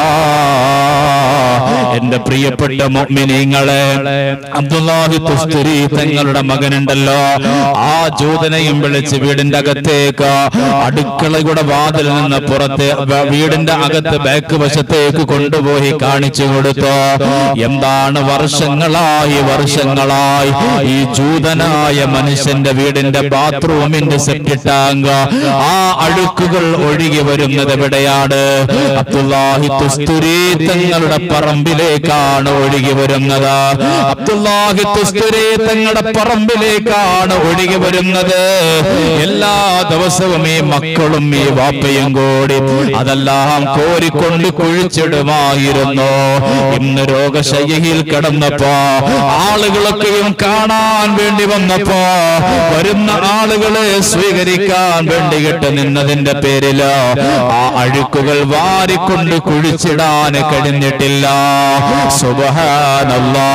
എന്റെ പ്രിയപ്പെട്ട മുഅ്മിനീങ്ങളെ അബ്ദുല്ലാഹി തുസ്തുരി തങ്ങളുടെ മകനുണ്ടല്ലോ ആ ജൂതനെയും വിളിച്ച് വീടിന്റെ അകത്തേക്ക് അടുക്കളയുടെ വാതിൽ നിന്ന് പുറത്ത് വ- വീടിന്റെ അകത്ത് ബാക്ക് വശത്തേക്ക് കൊണ്ടുപോയി കാണിച്ചു കൊടുത്തു എന്താണ് വർഷങ്ങളായി വർഷങ്ങളായി ഈ ജൂതനായ മനുഷ്യന്റെ വീടിന്റെ ബാത്റൂമിന്റെ സെപ്റ്റി ടാങ്ക് ആ അഴുക്കുകൾ ഒഴുകി വരുന്നത് എവിടെയാണ് അബ്ദുല്ലാഹി തുസ്തുരി തങ്ങളുടെ പറമ്പിലേക്കാണ് ഒഴുകി വരുന്നത് അബ്ദുല്ലാഹി തുസ്തുരി തങ്ങളുടെ പറമ്പിലേക്കാണ് ഒഴുകി വരുന്നത് എല്ലാ ദിവസവും ഈ മക്കളും ഈ വാപ്പയും കൂടി അതെല്ലാം കോരിക്കൊണ്ട് കുഴിച്ചിടുമായിരുന്നു ഇന്ന് രോഗശയ്യയിൽ കിടന്നപ്പോ ആളുകളൊക്കെയും കാണാൻ വേണ്ടി വന്നപ്പോ വരുന്ന ആളുകളെ സ്വീകരിക്കാൻ വേണ്ടിയിട്ട് നിന്നതിന്റെ പേരില് ആ അഴുക്കുകൾ വാരിക്കൊണ്ട് കുഴിച്ചിടാൻ കഴിഞ്ഞിട്ടില്ല സുബഹാനല്ലാ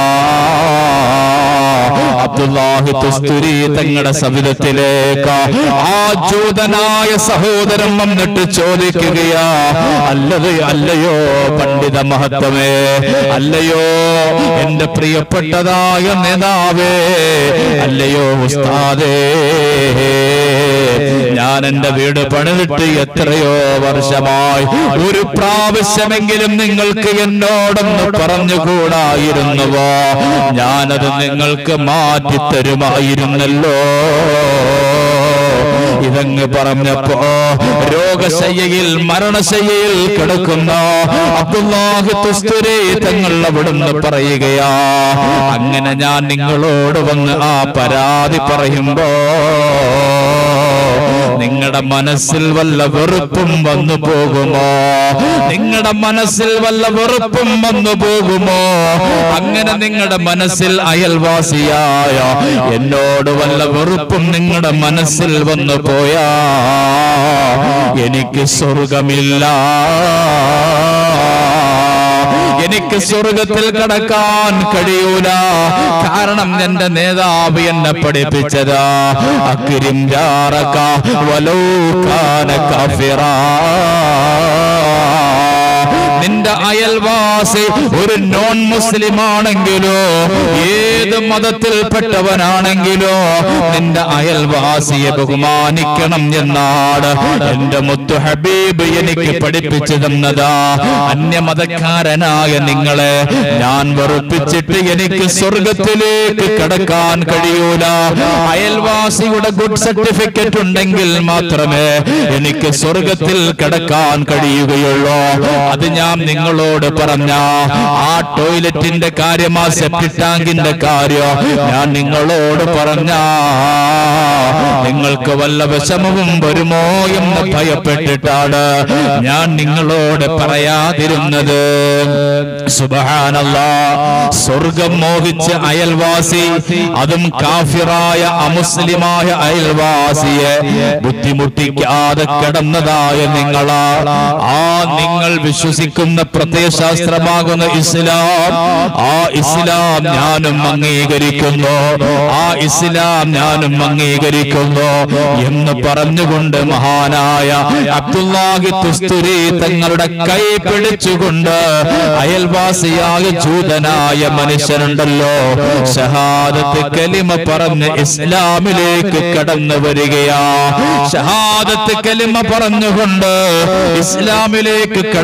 അബ്ദുല്ലാഹി തുസ്തുരി തങ്ങളുടെ സവിധത്തിലേക്ക് ആ ജൂതനായ സഹോദരൻ വന്നിട്ട് ചോദിക്കുകയാ അല്ലത് അല്ലയോ പണ്ഡിത മഹത്വമേ അല്ലയോ എന്റെ പ്രിയപ്പെട്ടതായ നേതാവേ അല്ലയോ ഉസ്താദേ ഞാൻ എന്റെ വീട് പണിതിട്ട് എത്രയോ വർഷമായി ഒരു പ്രാവശ്യമെങ്കിലും നിങ്ങൾക്ക് എന്നോടൊന്ന് പറഞ്ഞുകൂടായിരുന്നുവോ ഞാനത് നിങ്ങൾക്ക് മാറ്റിത്തരുമായിരുന്നല്ലോ ഇതങ്ങ് പറഞ്ഞപ്പോ രോഗശയ്യയിൽ മരണശയ്യയിൽ കിടക്കുന്ന അബ്ദുല്ലാഹി തുസ്തുരി തങ്ങൾ അവിടുന്ന് പറയുകയാ അങ്ങനെ ഞാൻ നിങ്ങളോട് വന്ന് ആ പരാതി പറയുമ്പോ നിങ്ങളുടെ മനസ്സിൽ വല്ല വെറുപ്പും വന്നു പോകുമോ നിങ്ങളുടെ മനസ്സിൽ വല്ല വെറുപ്പും വന്നു പോകുമോ അങ്ങനെ നിങ്ങളുടെ മനസ്സിൽ അയൽവാസിയായ എന്നോട് വല്ല വെറുപ്പും നിങ്ങളുടെ മനസ്സിൽ വന്നു പോയാ എനിക്ക് സ്വർഗമില്ല എനിക്ക് സ്വർഗത്തിൽ കടക്കാൻ കഴിയൂല കാരണം എന്റെ നേതാവ് എന്നെ പഠിപ്പിച്ചതാ അക്രിം ജാറക വലൗ കാന കാഫിറാ നിന്റെ അയൽവാസി ഒരു നോൺ മുസ്ലിം ആണെങ്കിലോ ഏത് മതത്തിൽപ്പെട്ടവനാണെങ്കിലോ നിന്റെ അയൽവാസിയെ ബഹുമാനിക്കണം എന്നാണ് എന്റെ മുത്തു ഹബീബ് എനിക്ക് പഠിപ്പിച്ചു തന്നതാ അന്യമതക്കാരനായ നിങ്ങളെ ഞാൻ വെറുപ്പിച്ചിട്ട് എനിക്ക് സ്വർഗത്തിലേക്ക് കടക്കാൻ കഴിയൂല അയൽവാസിയുടെ ഗുഡ് സർട്ടിഫിക്കറ്റ് ഉണ്ടെങ്കിൽ മാത്രമേ എനിക്ക് സ്വർഗത്തിൽ കടക്കാൻ കഴിയുകയുള്ളൂ അത് ഞാൻ നിങ്ങളോട് പറഞ്ഞ ആ ടോയ്ലറ്റിന്റെ കാര്യം ആ സെപ്റ്റി ടാങ്കിന്റെ കാര്യം ഞാൻ നിങ്ങളോട് പറഞ്ഞ നിങ്ങൾക്ക് വല്ല വിഷമവും വരുമോ എന്ന് ഭയപ്പെട്ടിട്ടാണ് ഞാൻ നിങ്ങളോട് പറയാതിരുന്നത് സുബഹാനല്ല സ്വർഗം മോഹിച്ച അയൽവാസി അതും കാഫിറായ അമുസ്ലിമായ അയൽവാസിയെ ബുദ്ധിമുട്ടിക്കാതെ കിടന്നതായ നിങ്ങളാ ആ നിങ്ങൾ വിശ്വസിക്കുന്ന പ്രത്യയശാസ്ത്രമാകുന്ന ഇസ്ലാം ആ ഇസ്ലാം ഞാനും അംഗീകരിക്കുന്നു ആ ഇസ്ലാം ഞാനും അംഗീകരിക്കുന്നു എന്ന് പറഞ്ഞുകൊണ്ട് മഹാനായ അബ്ദുല്ലാഹി തുസ്തുരി തങ്ങളുടെ കൈ പിടിച്ചുകൊണ്ട് അയൽവാസിയായ ജൂതനായ മനുഷ്യനുണ്ടല്ലോ ഷഹാദത്ത് കലിമ പറഞ്ഞ് ഇസ്ലാമിലേക്ക് കടന്നു വരികയാ ഷഹാദത്ത് കലിമ പറഞ്ഞുകൊണ്ട് ഇസ്ലാമിലേക്ക് കടന്നു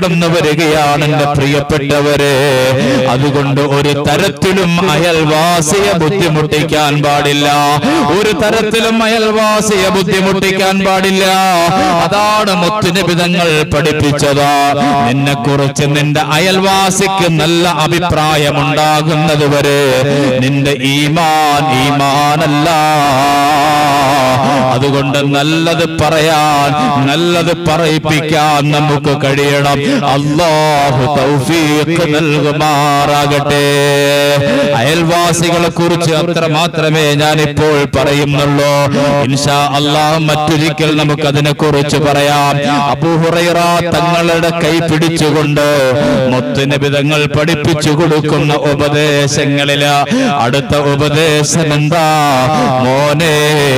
കടന്നു വരികയാണ് എന്റെ പ്രിയപ്പെട്ടവരെ അതുകൊണ്ട് ഒരു തരത്തിലും അയൽവാസിയെ ബുദ്ധിമുട്ടിക്കാൻ പാടില്ല ഒരു തരത്തിലും അയൽവാസിയെ ബുദ്ധിമുട്ടിക്കാൻ പാടില്ല അതാണ് മുത്തുനിബിതങ്ങൾ പഠിപ്പിച്ചത് നിന്നെ കുറിച്ച് നിന്റെ അയൽവാസിക്ക് നല്ല അഭിപ്രായമുണ്ടാകുന്നത് വരെ നിന്റെ ഈമാൻ ഈമാനല്ല അതുകൊണ്ട് നല്ലത് പറയാൻ നല്ലത് പറയിപ്പിക്കാൻ നമുക്ക് കഴിയണം അള്ളാഹു തൗഫീഖ് നൽകുമാറാകട്ടെ അയൽവാസികളെ കുറിച്ച് അത്ര മാത്രമേ ഞാൻ ഇപ്പോൾ പറയുന്നുള്ളൂ ഇൻഷാ അള്ളാഹ് മറ്റൊരിക്കൽ നമുക്ക് അതിനെ കുറിച്ച് പറയാം അബൂഹുറൈറ തങ്ങളുടെ കൈ പിടിച്ചുകൊണ്ട് മുത്തുനബി തങ്ങൾ പഠിപ്പിച്ചു കൊടുക്കുന്ന ഉപദേശങ്ങളില് അടുത്ത ഉപദേശം എന്താ മോനെ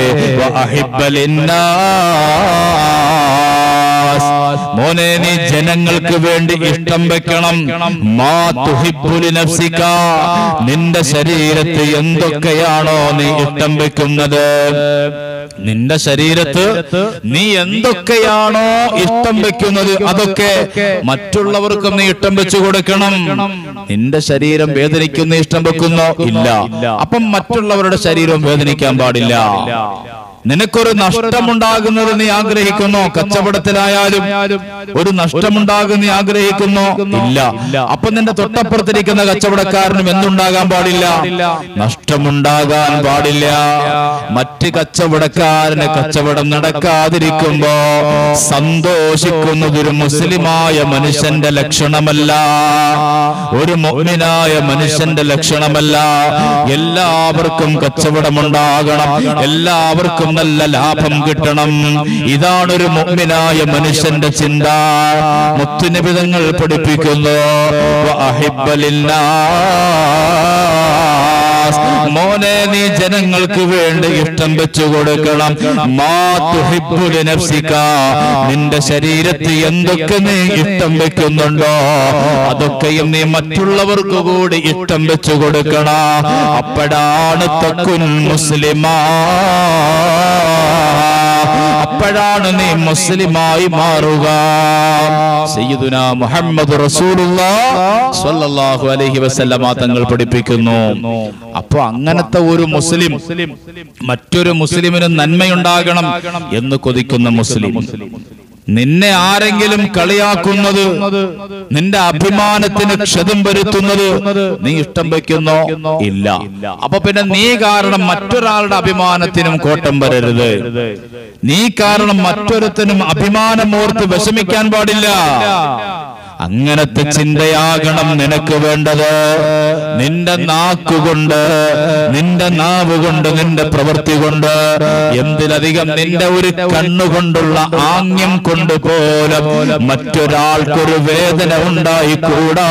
വഅഹിബ്ബലിന്നാസ്. മോനെ നീ ജനങ്ങൾക്ക് വേണ്ടി ഇഷ്ടം വെക്കണം മാ തുഹിബ്ബുലി നഫ്സിക. നിന്റെ ശരീരത്ത് എന്തൊക്കെയാണോ നീ ഇഷ്ടം വെക്കുന്നത് നിന്റെ ശരീരത്ത് നീ എന്തൊക്കെയാണോ ഇഷ്ടം വെക്കുന്നത് അതൊക്കെ മറ്റുള്ളവർക്കും നീ ഇഷ്ടം വെച്ചു കൊടുക്കണം നിന്റെ ശരീരം വേദനിക്കുന്ന ഇഷ്ടം വെക്കുന്നോ ഇല്ല അപ്പം മറ്റുള്ളവരുടെ ശരീരവും വേദനിക്കാൻ പാടില്ല നിനക്കൊരു നഷ്ടമുണ്ടാകുന്നത് നീ ആഗ്രഹിക്കുന്നു കച്ചവടത്തിലായാലും ഒരു നഷ്ടമുണ്ടാകുന്ന നീ ആഗ്രഹിക്കുന്നു ഇല്ല അപ്പൊ നിന്റെ തൊട്ടപ്പുറത്തിരിക്കുന്ന കച്ചവടക്കാരനും എന്തുണ്ടാകാൻ പാടില്ല നഷ്ടമുണ്ടാകാൻ പാടില്ല മറ്റ് കച്ചവടക്കാരന് കച്ചവടം നടക്കാതിരിക്കുമ്പോ സന്തോഷിക്കുന്നത് ഒരു മുസ്ലിമായ മനുഷ്യന്റെ ലക്ഷണമല്ല ഒരു മുഅ്മിനായ മനുഷ്യന്റെ ലക്ഷണമല്ല എല്ലാവർക്കും കച്ചവടമുണ്ടാകണം എല്ലാവർക്കും നല്ല ലാഭം കിട്ടണം ഇതാണ് ഒരു മുഅ്മിനായ മനുഷ്യന്റെ ചിന്ത മുത്തുനിബിതങ്ങൾ പഠിപ്പിക്കുന്നു വഅഹിബ്ബലിന്നാസ്. മോനെ നീ ജനങ്ങൾക്ക് വേണ്ടി ഇഷ്ടം വെച്ചു കൊടുക്കണം മാ തുഹിബ്ബുലി നഫ്സിക. നിന്റെ ശരീരത്തിൽ എന്തൊക്കെ നീ ഇഷ്ടം വെക്കുന്നുണ്ടോ അതൊക്കെയും നീ മറ്റുള്ളവർക്ക് കൂടി ഇഷ്ടം വെച്ചു കൊടുക്കണം അപ്പോഴാണ് തക്കുൻ മുസ്ലിമാ അപ്പോഴാണ് നീ മുസ്ലിമായി മാറുക സയ്യിദുന മുഹമ്മദ് സ്വല്ലല്ലാഹു അലൈഹി വസല്ലമ തങ്ങൾ പഠിപ്പിക്കുന്നു അപ്പൊ അങ്ങനത്തെ ഒരു മുസ്ലിം മറ്റൊരു മുസ്ലിമിന് നന്മയുണ്ടാകണം എന്ന് കൊതിക്കുന്ന മുസ്ലിം നിന്നെ ആരെങ്കിലും കളിയാക്കുന്നത് നിന്റെ അഭിമാനത്തിന് ക്ഷതം വരുത്തുന്നത് നീ ഇഷ്ടം വെക്കുന്നോ ഇല്ല അപ്പൊ പിന്നെ നീ കാരണം മറ്റൊരാളുടെ അഭിമാനത്തിനും കോട്ടം വരരുത് നീ കാരണം മറ്റൊരുത്തനും അഭിമാനമോർത്ത് വിഷമിക്കാൻ പാടില്ല അങ്ങനത്തെ ചിന്തയാകണം നിനക്ക് വേണ്ടത് നിന്റെ നാക്കുകൊണ്ട് നിന്റെ നാവ് കൊണ്ട് നിന്റെ പ്രവൃത്തി കൊണ്ട് എന്തിലധികം നിന്റെ ഒരു കണ്ണുകൊണ്ടുള്ള ആംഗ്യം കൊണ്ട് പോലും മറ്റൊരാൾക്കൊരു വേദന ഉണ്ടായിക്കൂടാ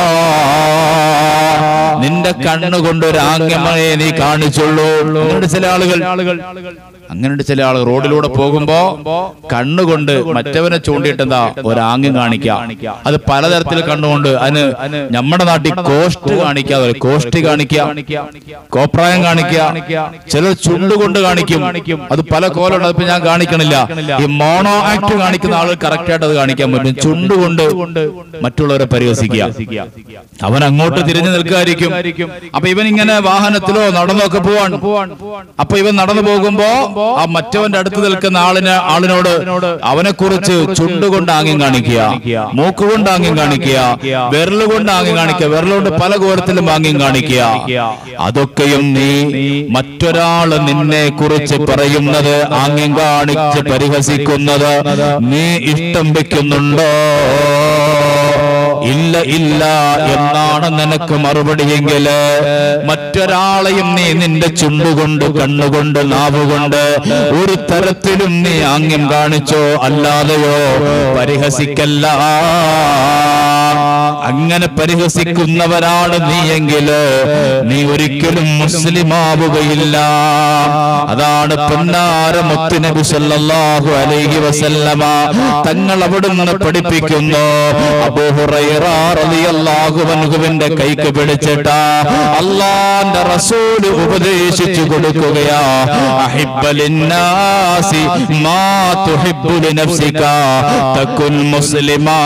നിന്റെ കണ്ണുകൊണ്ട് ഒരു ആംഗ്യമേ നീ കാണിച്ചുള്ളൂ അങ്ങനെയുണ്ട് ചില ആളുകൾ അങ്ങനെയുണ്ട് ചില ആളുകൾ റോഡിലൂടെ പോകുമ്പോ കണ്ണുകൊണ്ട് മറ്റവനെ ചൂണ്ടിയിട്ട് എന്താ ഒരാംഗ്യം കാണിക്കാം അത് പലതരത്തിൽ കണ്ണുകൊണ്ട് അതിന് നമ്മുടെ നാട്ടിൽ കോസ്റ്റ് കാണിക്കാതെ കോസ്റ്റ് കാണിക്കാം കോപ്രായം കാണിക്കാം ചിലർ ചുണ്ടുകൊണ്ട് കാണിക്കും അത് പല കോലുണ്ട് അതിപ്പോ ഞാൻ കാണിക്കണില്ല ഈ മോണോ ആക്ട് കാണിക്കുന്ന ആളുകൾ കറക്റ്റ് ആയിട്ട് അത് കാണിക്കാൻ പറ്റും ചുണ്ടുകൊണ്ട് മറ്റുള്ളവരെ പരിഹസിക്കുക അവൻ അങ്ങോട്ട് തിരിഞ്ഞു നിൽക്കായിരിക്കും അപ്പൊ ഇവൻ ഇങ്ങനെ വാഹനത്തിലോ നടന്നോ ഒക്കെ പോവാൻ അപ്പൊ ഇവൻ നടന്നു പോകുമ്പോ ആ മറ്റവന്റെ അടുത്ത് നിൽക്കുന്ന ആളിന് ആളിനോട് അവനെ കുറിച്ച് ചുണ്ടുകൊണ്ട് ആംഗ്യം കാണിക്കുക മൂക്കുകൊണ്ട് ആംഗ്യം കാണിക്കുക വിരലുകൊണ്ട് ആംഗ്യം കാണിക്കുക വിരലുകൊണ്ട് പല കോരത്തിലും ആംഗ്യം കാണിക്കുക അതൊക്കെയും നീ മറ്റൊരാള് നിന്നെ കുറിച്ച് പറയുന്നത് ആംഗ്യം കാണിച്ച് പരിഹസിക്കുന്നത് നീ ഇഷ്ടം വെക്കുന്നുണ്ടോ ഇല്ല ഇല്ല എന്നാണ് നിനക്ക് മറുപടിയെങ്കില് മറ്റൊരാളെയും നീ നിന്റെ ചുണ്ടുകൊണ്ട് കണ്ണുകൊണ്ട് നാവുകൊണ്ട് ഒരു തരത്തിലും നീ ആംഗ്യം കാണിച്ചോ അല്ലാതെയോ പരിഹസിക്കല്ല ഇങ്ങനെ പരിഹസിക്കുന്നവരാണ് നീയെങ്കില് നീ ഒരിക്കലും മുസ്ലിമാവുകയില്ല അതാണ് പൊന്നാര മുത്തുനബി സല്ലല്ലാഹു അലൈഹി വസല്ലമ തങ്ങൾ അവിടുന്ന് പഠിപ്പിക്കുന്നു അബൂ ഹുറൈറ റളിയല്ലാഹു അൻഹുവിന്റെ കൈക്ക് പിടിച്ചിട്ട് അള്ളാന്റെ റസൂല് ഉപദേശിച്ചു കൊടുക്കുകയാ അഹിബ്ബ ലിന്നാസി മാ തുഹിബ്ബു ലിനഫ്സിക തകുൻ മുസ്ലിമാ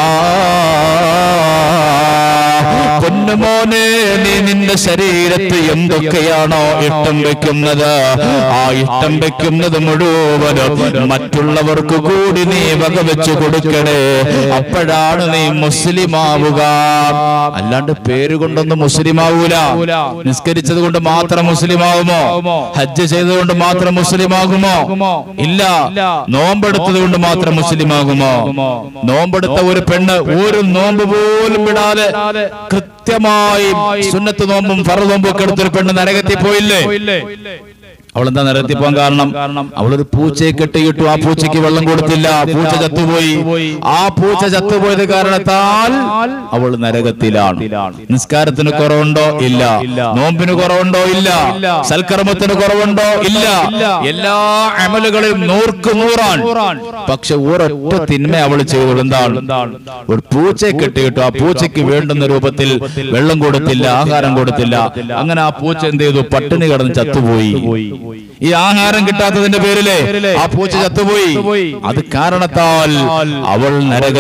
പൊന്നുമോനെ നീ നിന്റെ ശരീരത്ത് എന്തൊക്കെയാണോ ഇഷ്ടം വെക്കുന്നത് ആ ഇഷ്ടം വെക്കുന്നത് മുഴുവനും മറ്റുള്ളവർക്ക് കൂടി നീ വകവെച്ച് കൊടുക്കണേ അപ്പോഴാണ് നീ മുസ്ലിം ആവുക അല്ലാണ്ട് പേര് കൊണ്ടൊന്നും മുസ്ലിം ആവൂല നിസ്കരിച്ചത് കൊണ്ട് മാത്രം മുസ്ലിം ആവുമോ ഹജ്ജ് ചെയ്തത് കൊണ്ട് മാത്രം മുസ്ലിം ആകുമോ ഇല്ല നോമ്പെടുത്തത് കൊണ്ട് മാത്രം മുസ്ലിം ആകുമോ നോമ്പെടുത്ത ഒരു പെണ്ണ് ഒരു നോമ്പ് പോലും വിടാതെ കൃത്യമായി സുന്നത്ത് നോമ്പും ഫറ നോമ്പും ഒക്കെ എടുത്തൊരു പെണ്ണ് നരകത്തിൽ പോയില്ലേ അവളെന്താ നരകത്തിൽ പോകാൻ കാരണം അവളൊരു പൂച്ചയെ കെട്ടിയിട്ടു ആ പൂച്ചയ്ക്ക് വെള്ളം കൊടുത്തില്ല പൂച്ച ചത്തുപോയി ആ പൂച്ച ചത്തുപോയത് കാരണത്താൽ അവൾ നരകത്തിലാണ് നിസ്കാരത്തിന് കുറവുണ്ടോ ഇല്ല നോമ്പിന് കുറവുണ്ടോ ഇല്ല സൽക്കർമ്മത്തിന് കുറവുണ്ടോ ഇല്ല എല്ലാ അമലുകളിലും നൂർക്ക് നൂറാണ് പക്ഷെ ഒരൊറ്റ തിന്മ അവൾ ചെയ്തു എന്താണ് ഒരു പൂച്ചയെ കെട്ടിയിട്ടു ആ പൂച്ചയ്ക്ക് വേണ്ടുന്ന രൂപത്തിൽ വെള്ളം കൊടുത്തില്ല ആഹാരം കൊടുത്തില്ല അങ്ങനെ ആ പൂച്ച എന്ത് ചെയ്തു പട്ടിണി കിടന്ന് ചത്തുപോയി ഈ ആഹാരം കിട്ടാത്തതിന്റെ പേരിലെ ആ പൂച്ച ചത്തുപോയി അത് കാരണത്താൽ അവൾ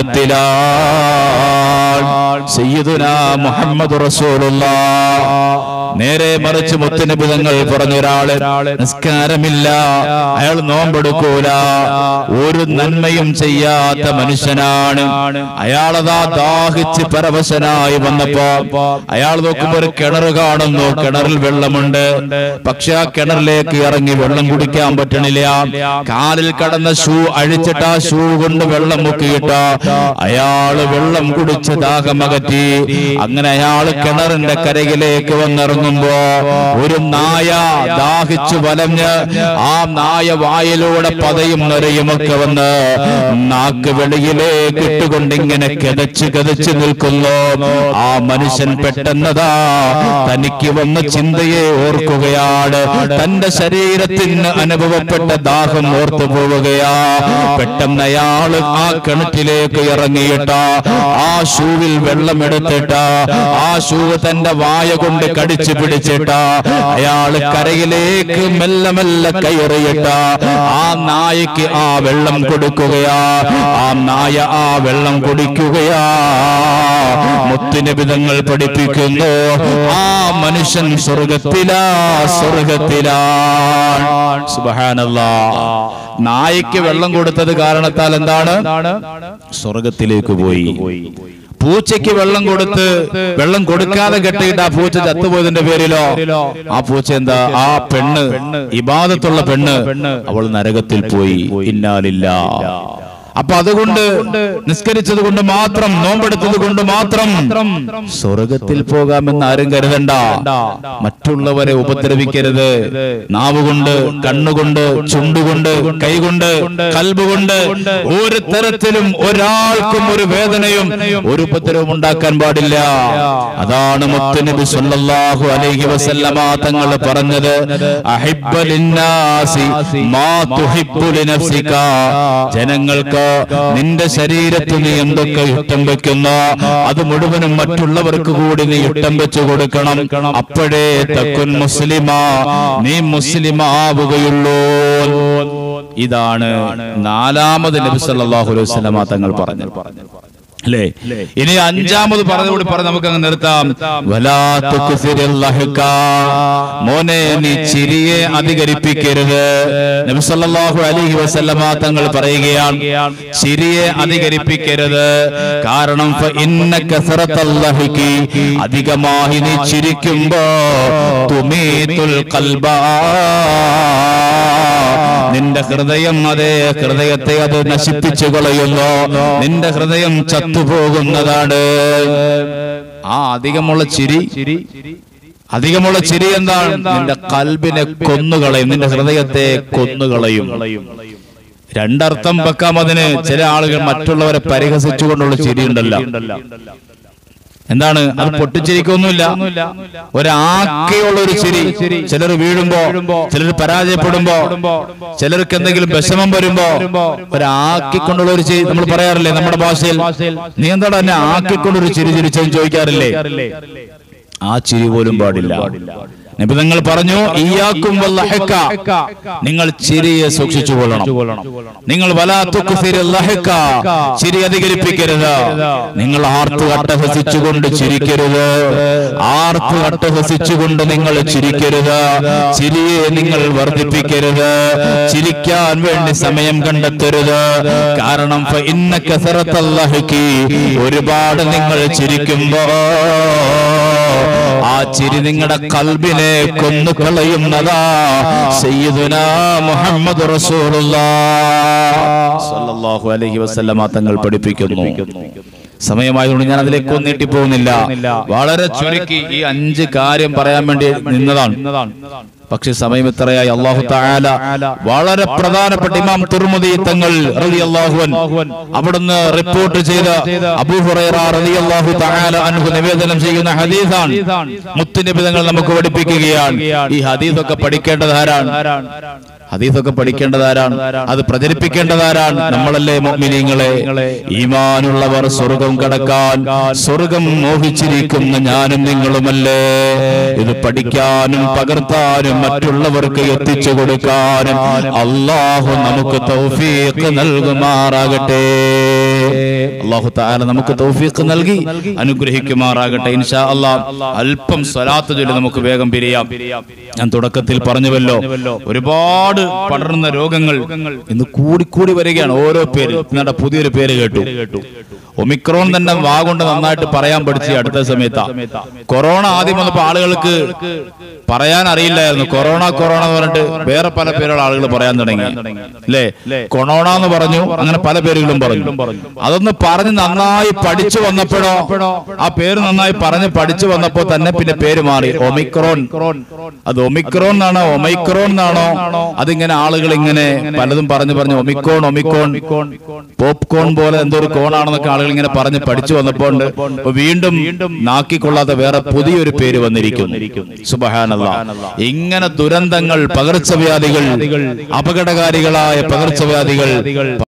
നരകത്തിലാണ് സയ്യിദുന മുഹമ്മദ് റസൂലുള്ള നേരെ മറിച്ച് മുത്തുനിബിതങ്ങൾ പറഞ്ഞ ഒരാള് നിസ്കാരമില്ല അയാൾ നോമ്പെടുക്കൂല ഒരു നന്മയും ചെയ്യാത്ത മനുഷ്യനാണ് അയാളതാ ദാഹിച്ച് പരവശനായി വന്നപ്പോ അയാൾ നോക്കുമ്പോ ഒരു കിണർ കാണുന്നു കിണറിൽ വെള്ളമുണ്ട് പക്ഷെ ആ കിണറിലേക്ക് ഇറങ്ങി വെള്ളം കുടിക്കാൻ പറ്റണില്ല കാലിൽ കടന്ന ഷൂ അഴിച്ചിട്ട് ആ ഷൂ കൊണ്ട് വെള്ളം മുക്കിയിട്ട അയാള് വെള്ളം കുടിച്ച് ദാഹമകറ്റി അങ്ങനെ അയാള് കിണറിന്റെ കരയിലേക്ക് വന്നിറങ്ങുമ്പോ ഒരു നായ ദാഹിച്ചു വലഞ്ഞ് ആ നായ വായിലൂടെ പതയും നിറയുമൊക്കെ വന്ന് നാക്ക് വെളിയിലേക്ക് ഇട്ടുകൊണ്ട് ഇങ്ങനെ കിതച്ച് കിതച്ച് നിൽക്കുന്നു ആ മനുഷ്യൻ പെട്ടെന്നതാ തനിക്ക് വന്ന ചിന്തയെ ഓർക്കുകയാണ് തന്റെ ശരീരത്തിന് അനുഭവപ്പെട്ട ദാഹം ഓർത്തു പോവുകയാ പെട്ടെന്ന് അയാള് ആ കിണറ്റിലേക്ക് ഇറങ്ങിയിട്ട ആ ഷൂവിൽ വെള്ളമെടുത്തിട്ട ആ ഷൂ തന്റെ വായ കൊണ്ട് കടിച്ചു പിടിച്ചിട്ട അയാള് കരയിലേക്ക് മെല്ലെ മെല്ലെ കയറിയിട്ട ആ നായക്ക് ആ വെള്ളം കൊടുക്കുകയാ ആ നായ ആ വെള്ളം കുടിക്കുകയാ മുത്തുനിബിതങ്ങൾ പഠിപ്പിക്കുന്നു ആ മനുഷ്യൻ സ്വർഗത്തിലാ സ്വർഗത്തിലാ സുബഹാനല്ലാ നായക്ക് വെള്ളം കൊടുത്തത് കാരണത്താൽ എന്താണ് സ്വർഗത്തിലേക്ക് പോയി പൂച്ചയ്ക്ക് വെള്ളം കൊടുത്ത് വെള്ളം കൊടുക്കാതെ കെട്ടിയിട്ട് ആ പൂച്ച ചത്തുപോയതിന്റെ പേരിലോ ആ പൂച്ച എന്താ ആ പെണ്ണ് ഇബാദത്തുള്ള പെണ്ണ് അവൾ നരകത്തിൽ പോയി ഇന്നാലില്ല അപ്പൊ അതുകൊണ്ട് നിസ്കരിച്ചത് കൊണ്ട് മാത്രം നോമ്പെടുത്തത് കൊണ്ട് മാത്രം സ്വർഗത്തിൽ പോകാമെന്ന് ആരും കരുതണ്ട മറ്റുള്ളവരെ ഉപദ്രവിക്കരുത് നാവുകൊണ്ട് കണ്ണുകൊണ്ട് ചുണ്ടുകൊണ്ട് കൈകൊണ്ട് കൽബുകൊണ്ട് ഒരു തരത്തിലും ഒരാൾക്കും ഒരു വേദനയും ഒരു ഉപദ്രവം ഉണ്ടാക്കാൻ പാടില്ല അതാണ് മുത്തുനബി സല്ലല്ലാഹു അലൈഹി വസല്ലമ തങ്ങൾ പറഞ്ഞത് അഹിബ്ബ ലിന്നാസി മാ തുഹിബ്ബു ലിനഫ്സിക ജനങ്ങൾക്ക് നിന്റെ ശരീരത്തിൽ നീ എന്തൊക്കെ ഇഷ്ടം വെക്കുന്നോ അത് മുഴുവനും മറ്റുള്ളവർക്ക് കൂടി നീ ഇഷ്ടം വെച്ചു കൊടുക്കണം അപ്പോഴേ തക്കുൻ മുസ്ലിമാ നീ മുസ്ലിം ആവുകയുള്ളൂ ഇതാണ് നാലാമത് നബി സല്ലല്ലാഹു അലൈഹി വസല്ലമ തങ്ങൾ പറഞ്ഞു അല്ലേ ഇനി അഞ്ചാമത് പറഞ്ഞുകൂടി പറഞ്ഞ് നമുക്ക് അങ്ങ് നിർത്താം വലാ തുക്സിരിൽ ലഹ്ക. മോനെ നീ ചിരിയെ അധികരിപ്പിക്കരുത് നബി സല്ലല്ലാഹു അലൈഹി വസല്ലമ തങ്ങൾ പറയുകയാണ് ചിരിയെ അധികരിപ്പിക്കരുത് കാരണം ഫ ഇന്ന കസറത്തൽ ലഹ്കി. അധികമായി നീ ചിരിക്കുമ്പോ തുമീതുൽ ഖൽബാ നിന്റെ ഹൃദയം അതേ ഹൃദയത്തെ അത് നശിപ്പിച്ചു കളയുന്നു നിന്റെ ഹൃദയം ചത്തുപോകുന്നതാണ് ആ അധികമുള്ള ചിരി അധികമുള്ള ചിരി എന്താണ് നിന്റെ കൽബിനെ കൊന്നുകളയും നിന്റെ ഹൃദയത്തെ കൊന്നുകളയും രണ്ടർത്ഥം വെക്കാം അതിന് ചില ആളുകൾ മറ്റുള്ളവരെ പരിഹസിച്ചുകൊണ്ടുള്ള ചിരി ഉണ്ടല്ലോ എന്താണ് അത് പൊട്ടിച്ചിരിക്കൊന്നുമില്ല ഒരാക്കയുള്ള ഒരു ചിരി ചിലർ വീഴുമ്പോ ചിലർ പരാജയപ്പെടുമ്പോ ചിലർക്ക് എന്തെങ്കിലും വിഷമം വരുമ്പോ ഒരാക്കിക്കൊണ്ടുള്ള ഒരു ചിരി നമ്മൾ പറയാറില്ലേ നമ്മുടെ ഭാഷയിൽ നീ എന്താണ് എന്നെ ആക്കിക്കൊണ്ടൊരു ചിരി ചിരിച്ചെന്ന് ചോദിക്കാറില്ലേ ആ ചിരി പോലും പാടില്ല നബി നിങ്ങൾ പറഞ്ഞു ഈയാക്കും വല്ലഹക്ക നിങ്ങൾ ചിരിയെ സൂക്ഷിച്ചു കൊള്ളണം നിങ്ങൾ വലാത്തുക്കുസിരി ലഹക്ക ചിരി അധികരിപ്പിക്കരുത് നിങ്ങൾ ആർത്ത് അട്ടഹസിച്ചുകൊണ്ട് ചിരിക്കരുത് ആർത്ത് അട്ടഹസിച്ചുകൊണ്ട് നിങ്ങൾ ചിരിക്കരുത് ചിരിയെ നിങ്ങൾ വർദ്ധിപ്പിക്കരുത് ചിരിക്കാൻ വേണ്ടി സമയം കണ്ടെത്തരുത് കാരണം ഫ ഇന്ന കസറത്തൽ ലഹ്കി ഒരുപാട് നിങ്ങൾ ചിരിക്കുമ്പോ ആ ചിരി നിങ്ങളുടെ കൽബിനെ കൊന്നു കളയുന്നതാ സയ്യിദുന മുഹമ്മദ് റസൂലുള്ളാഹു അലൈഹി വസല്ലമ തങ്ങൾ പഠിപ്പിക്കുന്നു സമയമായതുകൊണ്ട് ഞാൻ അതിലേക്ക് ഒന്നും നീട്ടിപ്പോകുന്നില്ല വളരെ ചുരുക്കി ഈ അഞ്ച് കാര്യം പറയാൻ വേണ്ടി നിന്നതാണ് പക്ഷെ സമയം ഇത്രയായി അള്ളാഹു താല വളരെ പ്രധാനപ്പെട്ട ഇമാം തുർമുദി തങ്ങൾ റളിയല്ലാഹു അൻഹു അവിടുന്ന് റിപ്പോർട്ട് ചെയ്ത അബൂ ഹുറൈറ റളിയല്ലാഹു തആല അൻഹു നിവേദനം ചെയ്യുന്ന ഹദീസാണ് മുത്തുനബി തങ്ങൾ നമുക്ക് പഠിപ്പിക്കുകയാണ് ഈ ഹദീസൊക്കെ പഠിക്കേണ്ടത് ആരാണ് ഹദീസൊക്കെ പഠിക്കേണ്ടത് ആരാണ് അത് പ്രചരിപ്പിക്കേണ്ടത് ആരാണ് നമ്മളല്ലേ മുഅ്മിനീങ്ങളെ ഈമാനുള്ളവർ സ്വർഗം കടക്കാൻ സ്വർഗം മോഹിച്ചിരിക്കുന്ന ഞാനും നിങ്ങളുമല്ലേ ഇത് പഠിക്കാനും പകർത്താനും മറ്റുള്ളവർക്ക് എത്തിച്ചു കൊടുക്കാനും അള്ളാഹു നമുക്ക് തൗഫീഖ് നൽകുമാറാകട്ടെ അള്ളാഹു താല നമുക്ക് തൗഫീഖ് നൽകി അനുഗ്രഹിക്കുമാറാകട്ടെ ഇൻഷാ അള്ളാഹ് അല്പം സ്വലാത്ത് ചൊല്ലി നമുക്ക് വേഗം പിരിയാം ഞാൻ തുടക്കത്തിൽ പറഞ്ഞുവല്ലോ ഒരുപാട് പടർന്ന രോഗങ്ങൾ ഇന്ന് കൂടി കൂടി വരികയാണ് ഓരോ പേര് എന്നിട്ട് പുതിയൊരു പേര് കേട്ടു ഒമിക്രോൺ തന്നെ വാ കൊണ്ട് നന്നായിട്ട് പറയാൻ പഠിച്ചു അടുത്ത സമയത്താ കൊറോണ ആദ്യം വന്നപ്പോ ആളുകൾക്ക് പറയാൻ അറിയില്ലായിരുന്നു കൊറോണ കൊറോണ എന്ന് പറഞ്ഞിട്ട് വേറെ പല പേരുള്ള ആളുകൾ പറയാൻ തുടങ്ങി അല്ലേ കൊറോണ എന്ന് പറഞ്ഞു അങ്ങനെ പല പേരുകളും പറഞ്ഞു അതൊന്ന് പറഞ്ഞ് നന്നായി പഠിച്ചു വന്നപ്പോഴോ ആ പേര് നന്നായി പറഞ്ഞ് പഠിച്ചു വന്നപ്പോ തന്നെ പിന്നെ പേര് മാറി ഒമിക്രോൺ അത് ഒമിക്രോൺ എന്നാണോ ഒമൈക്രോൺ എന്നാണോ അതിങ്ങനെ ആളുകൾ ഇങ്ങനെ പലതും പറഞ്ഞു പറഞ്ഞു ഒമിക്കോൺ ഒമിക്കോൺ പോപ്കോൺ പോലെ എന്തോ ഒരു കോണാണെന്നൊക്കെ ആളുകൾ ഇങ്ങനെ പറഞ്ഞ് പഠിച്ചു വന്നപ്പോൾ ഇപ്പൊ വീണ്ടും നാക്കിക്കൊള്ളാത്ത വേറെ പുതിയൊരു പേര് വന്നിരിക്കുന്നു സുബഹാനല്ല ഇങ്ങനെ ദുരന്തങ്ങൾ പകർച്ചവ്യാധികൾ അപകടകാരികളായ പകർച്ചവ്യാധികൾ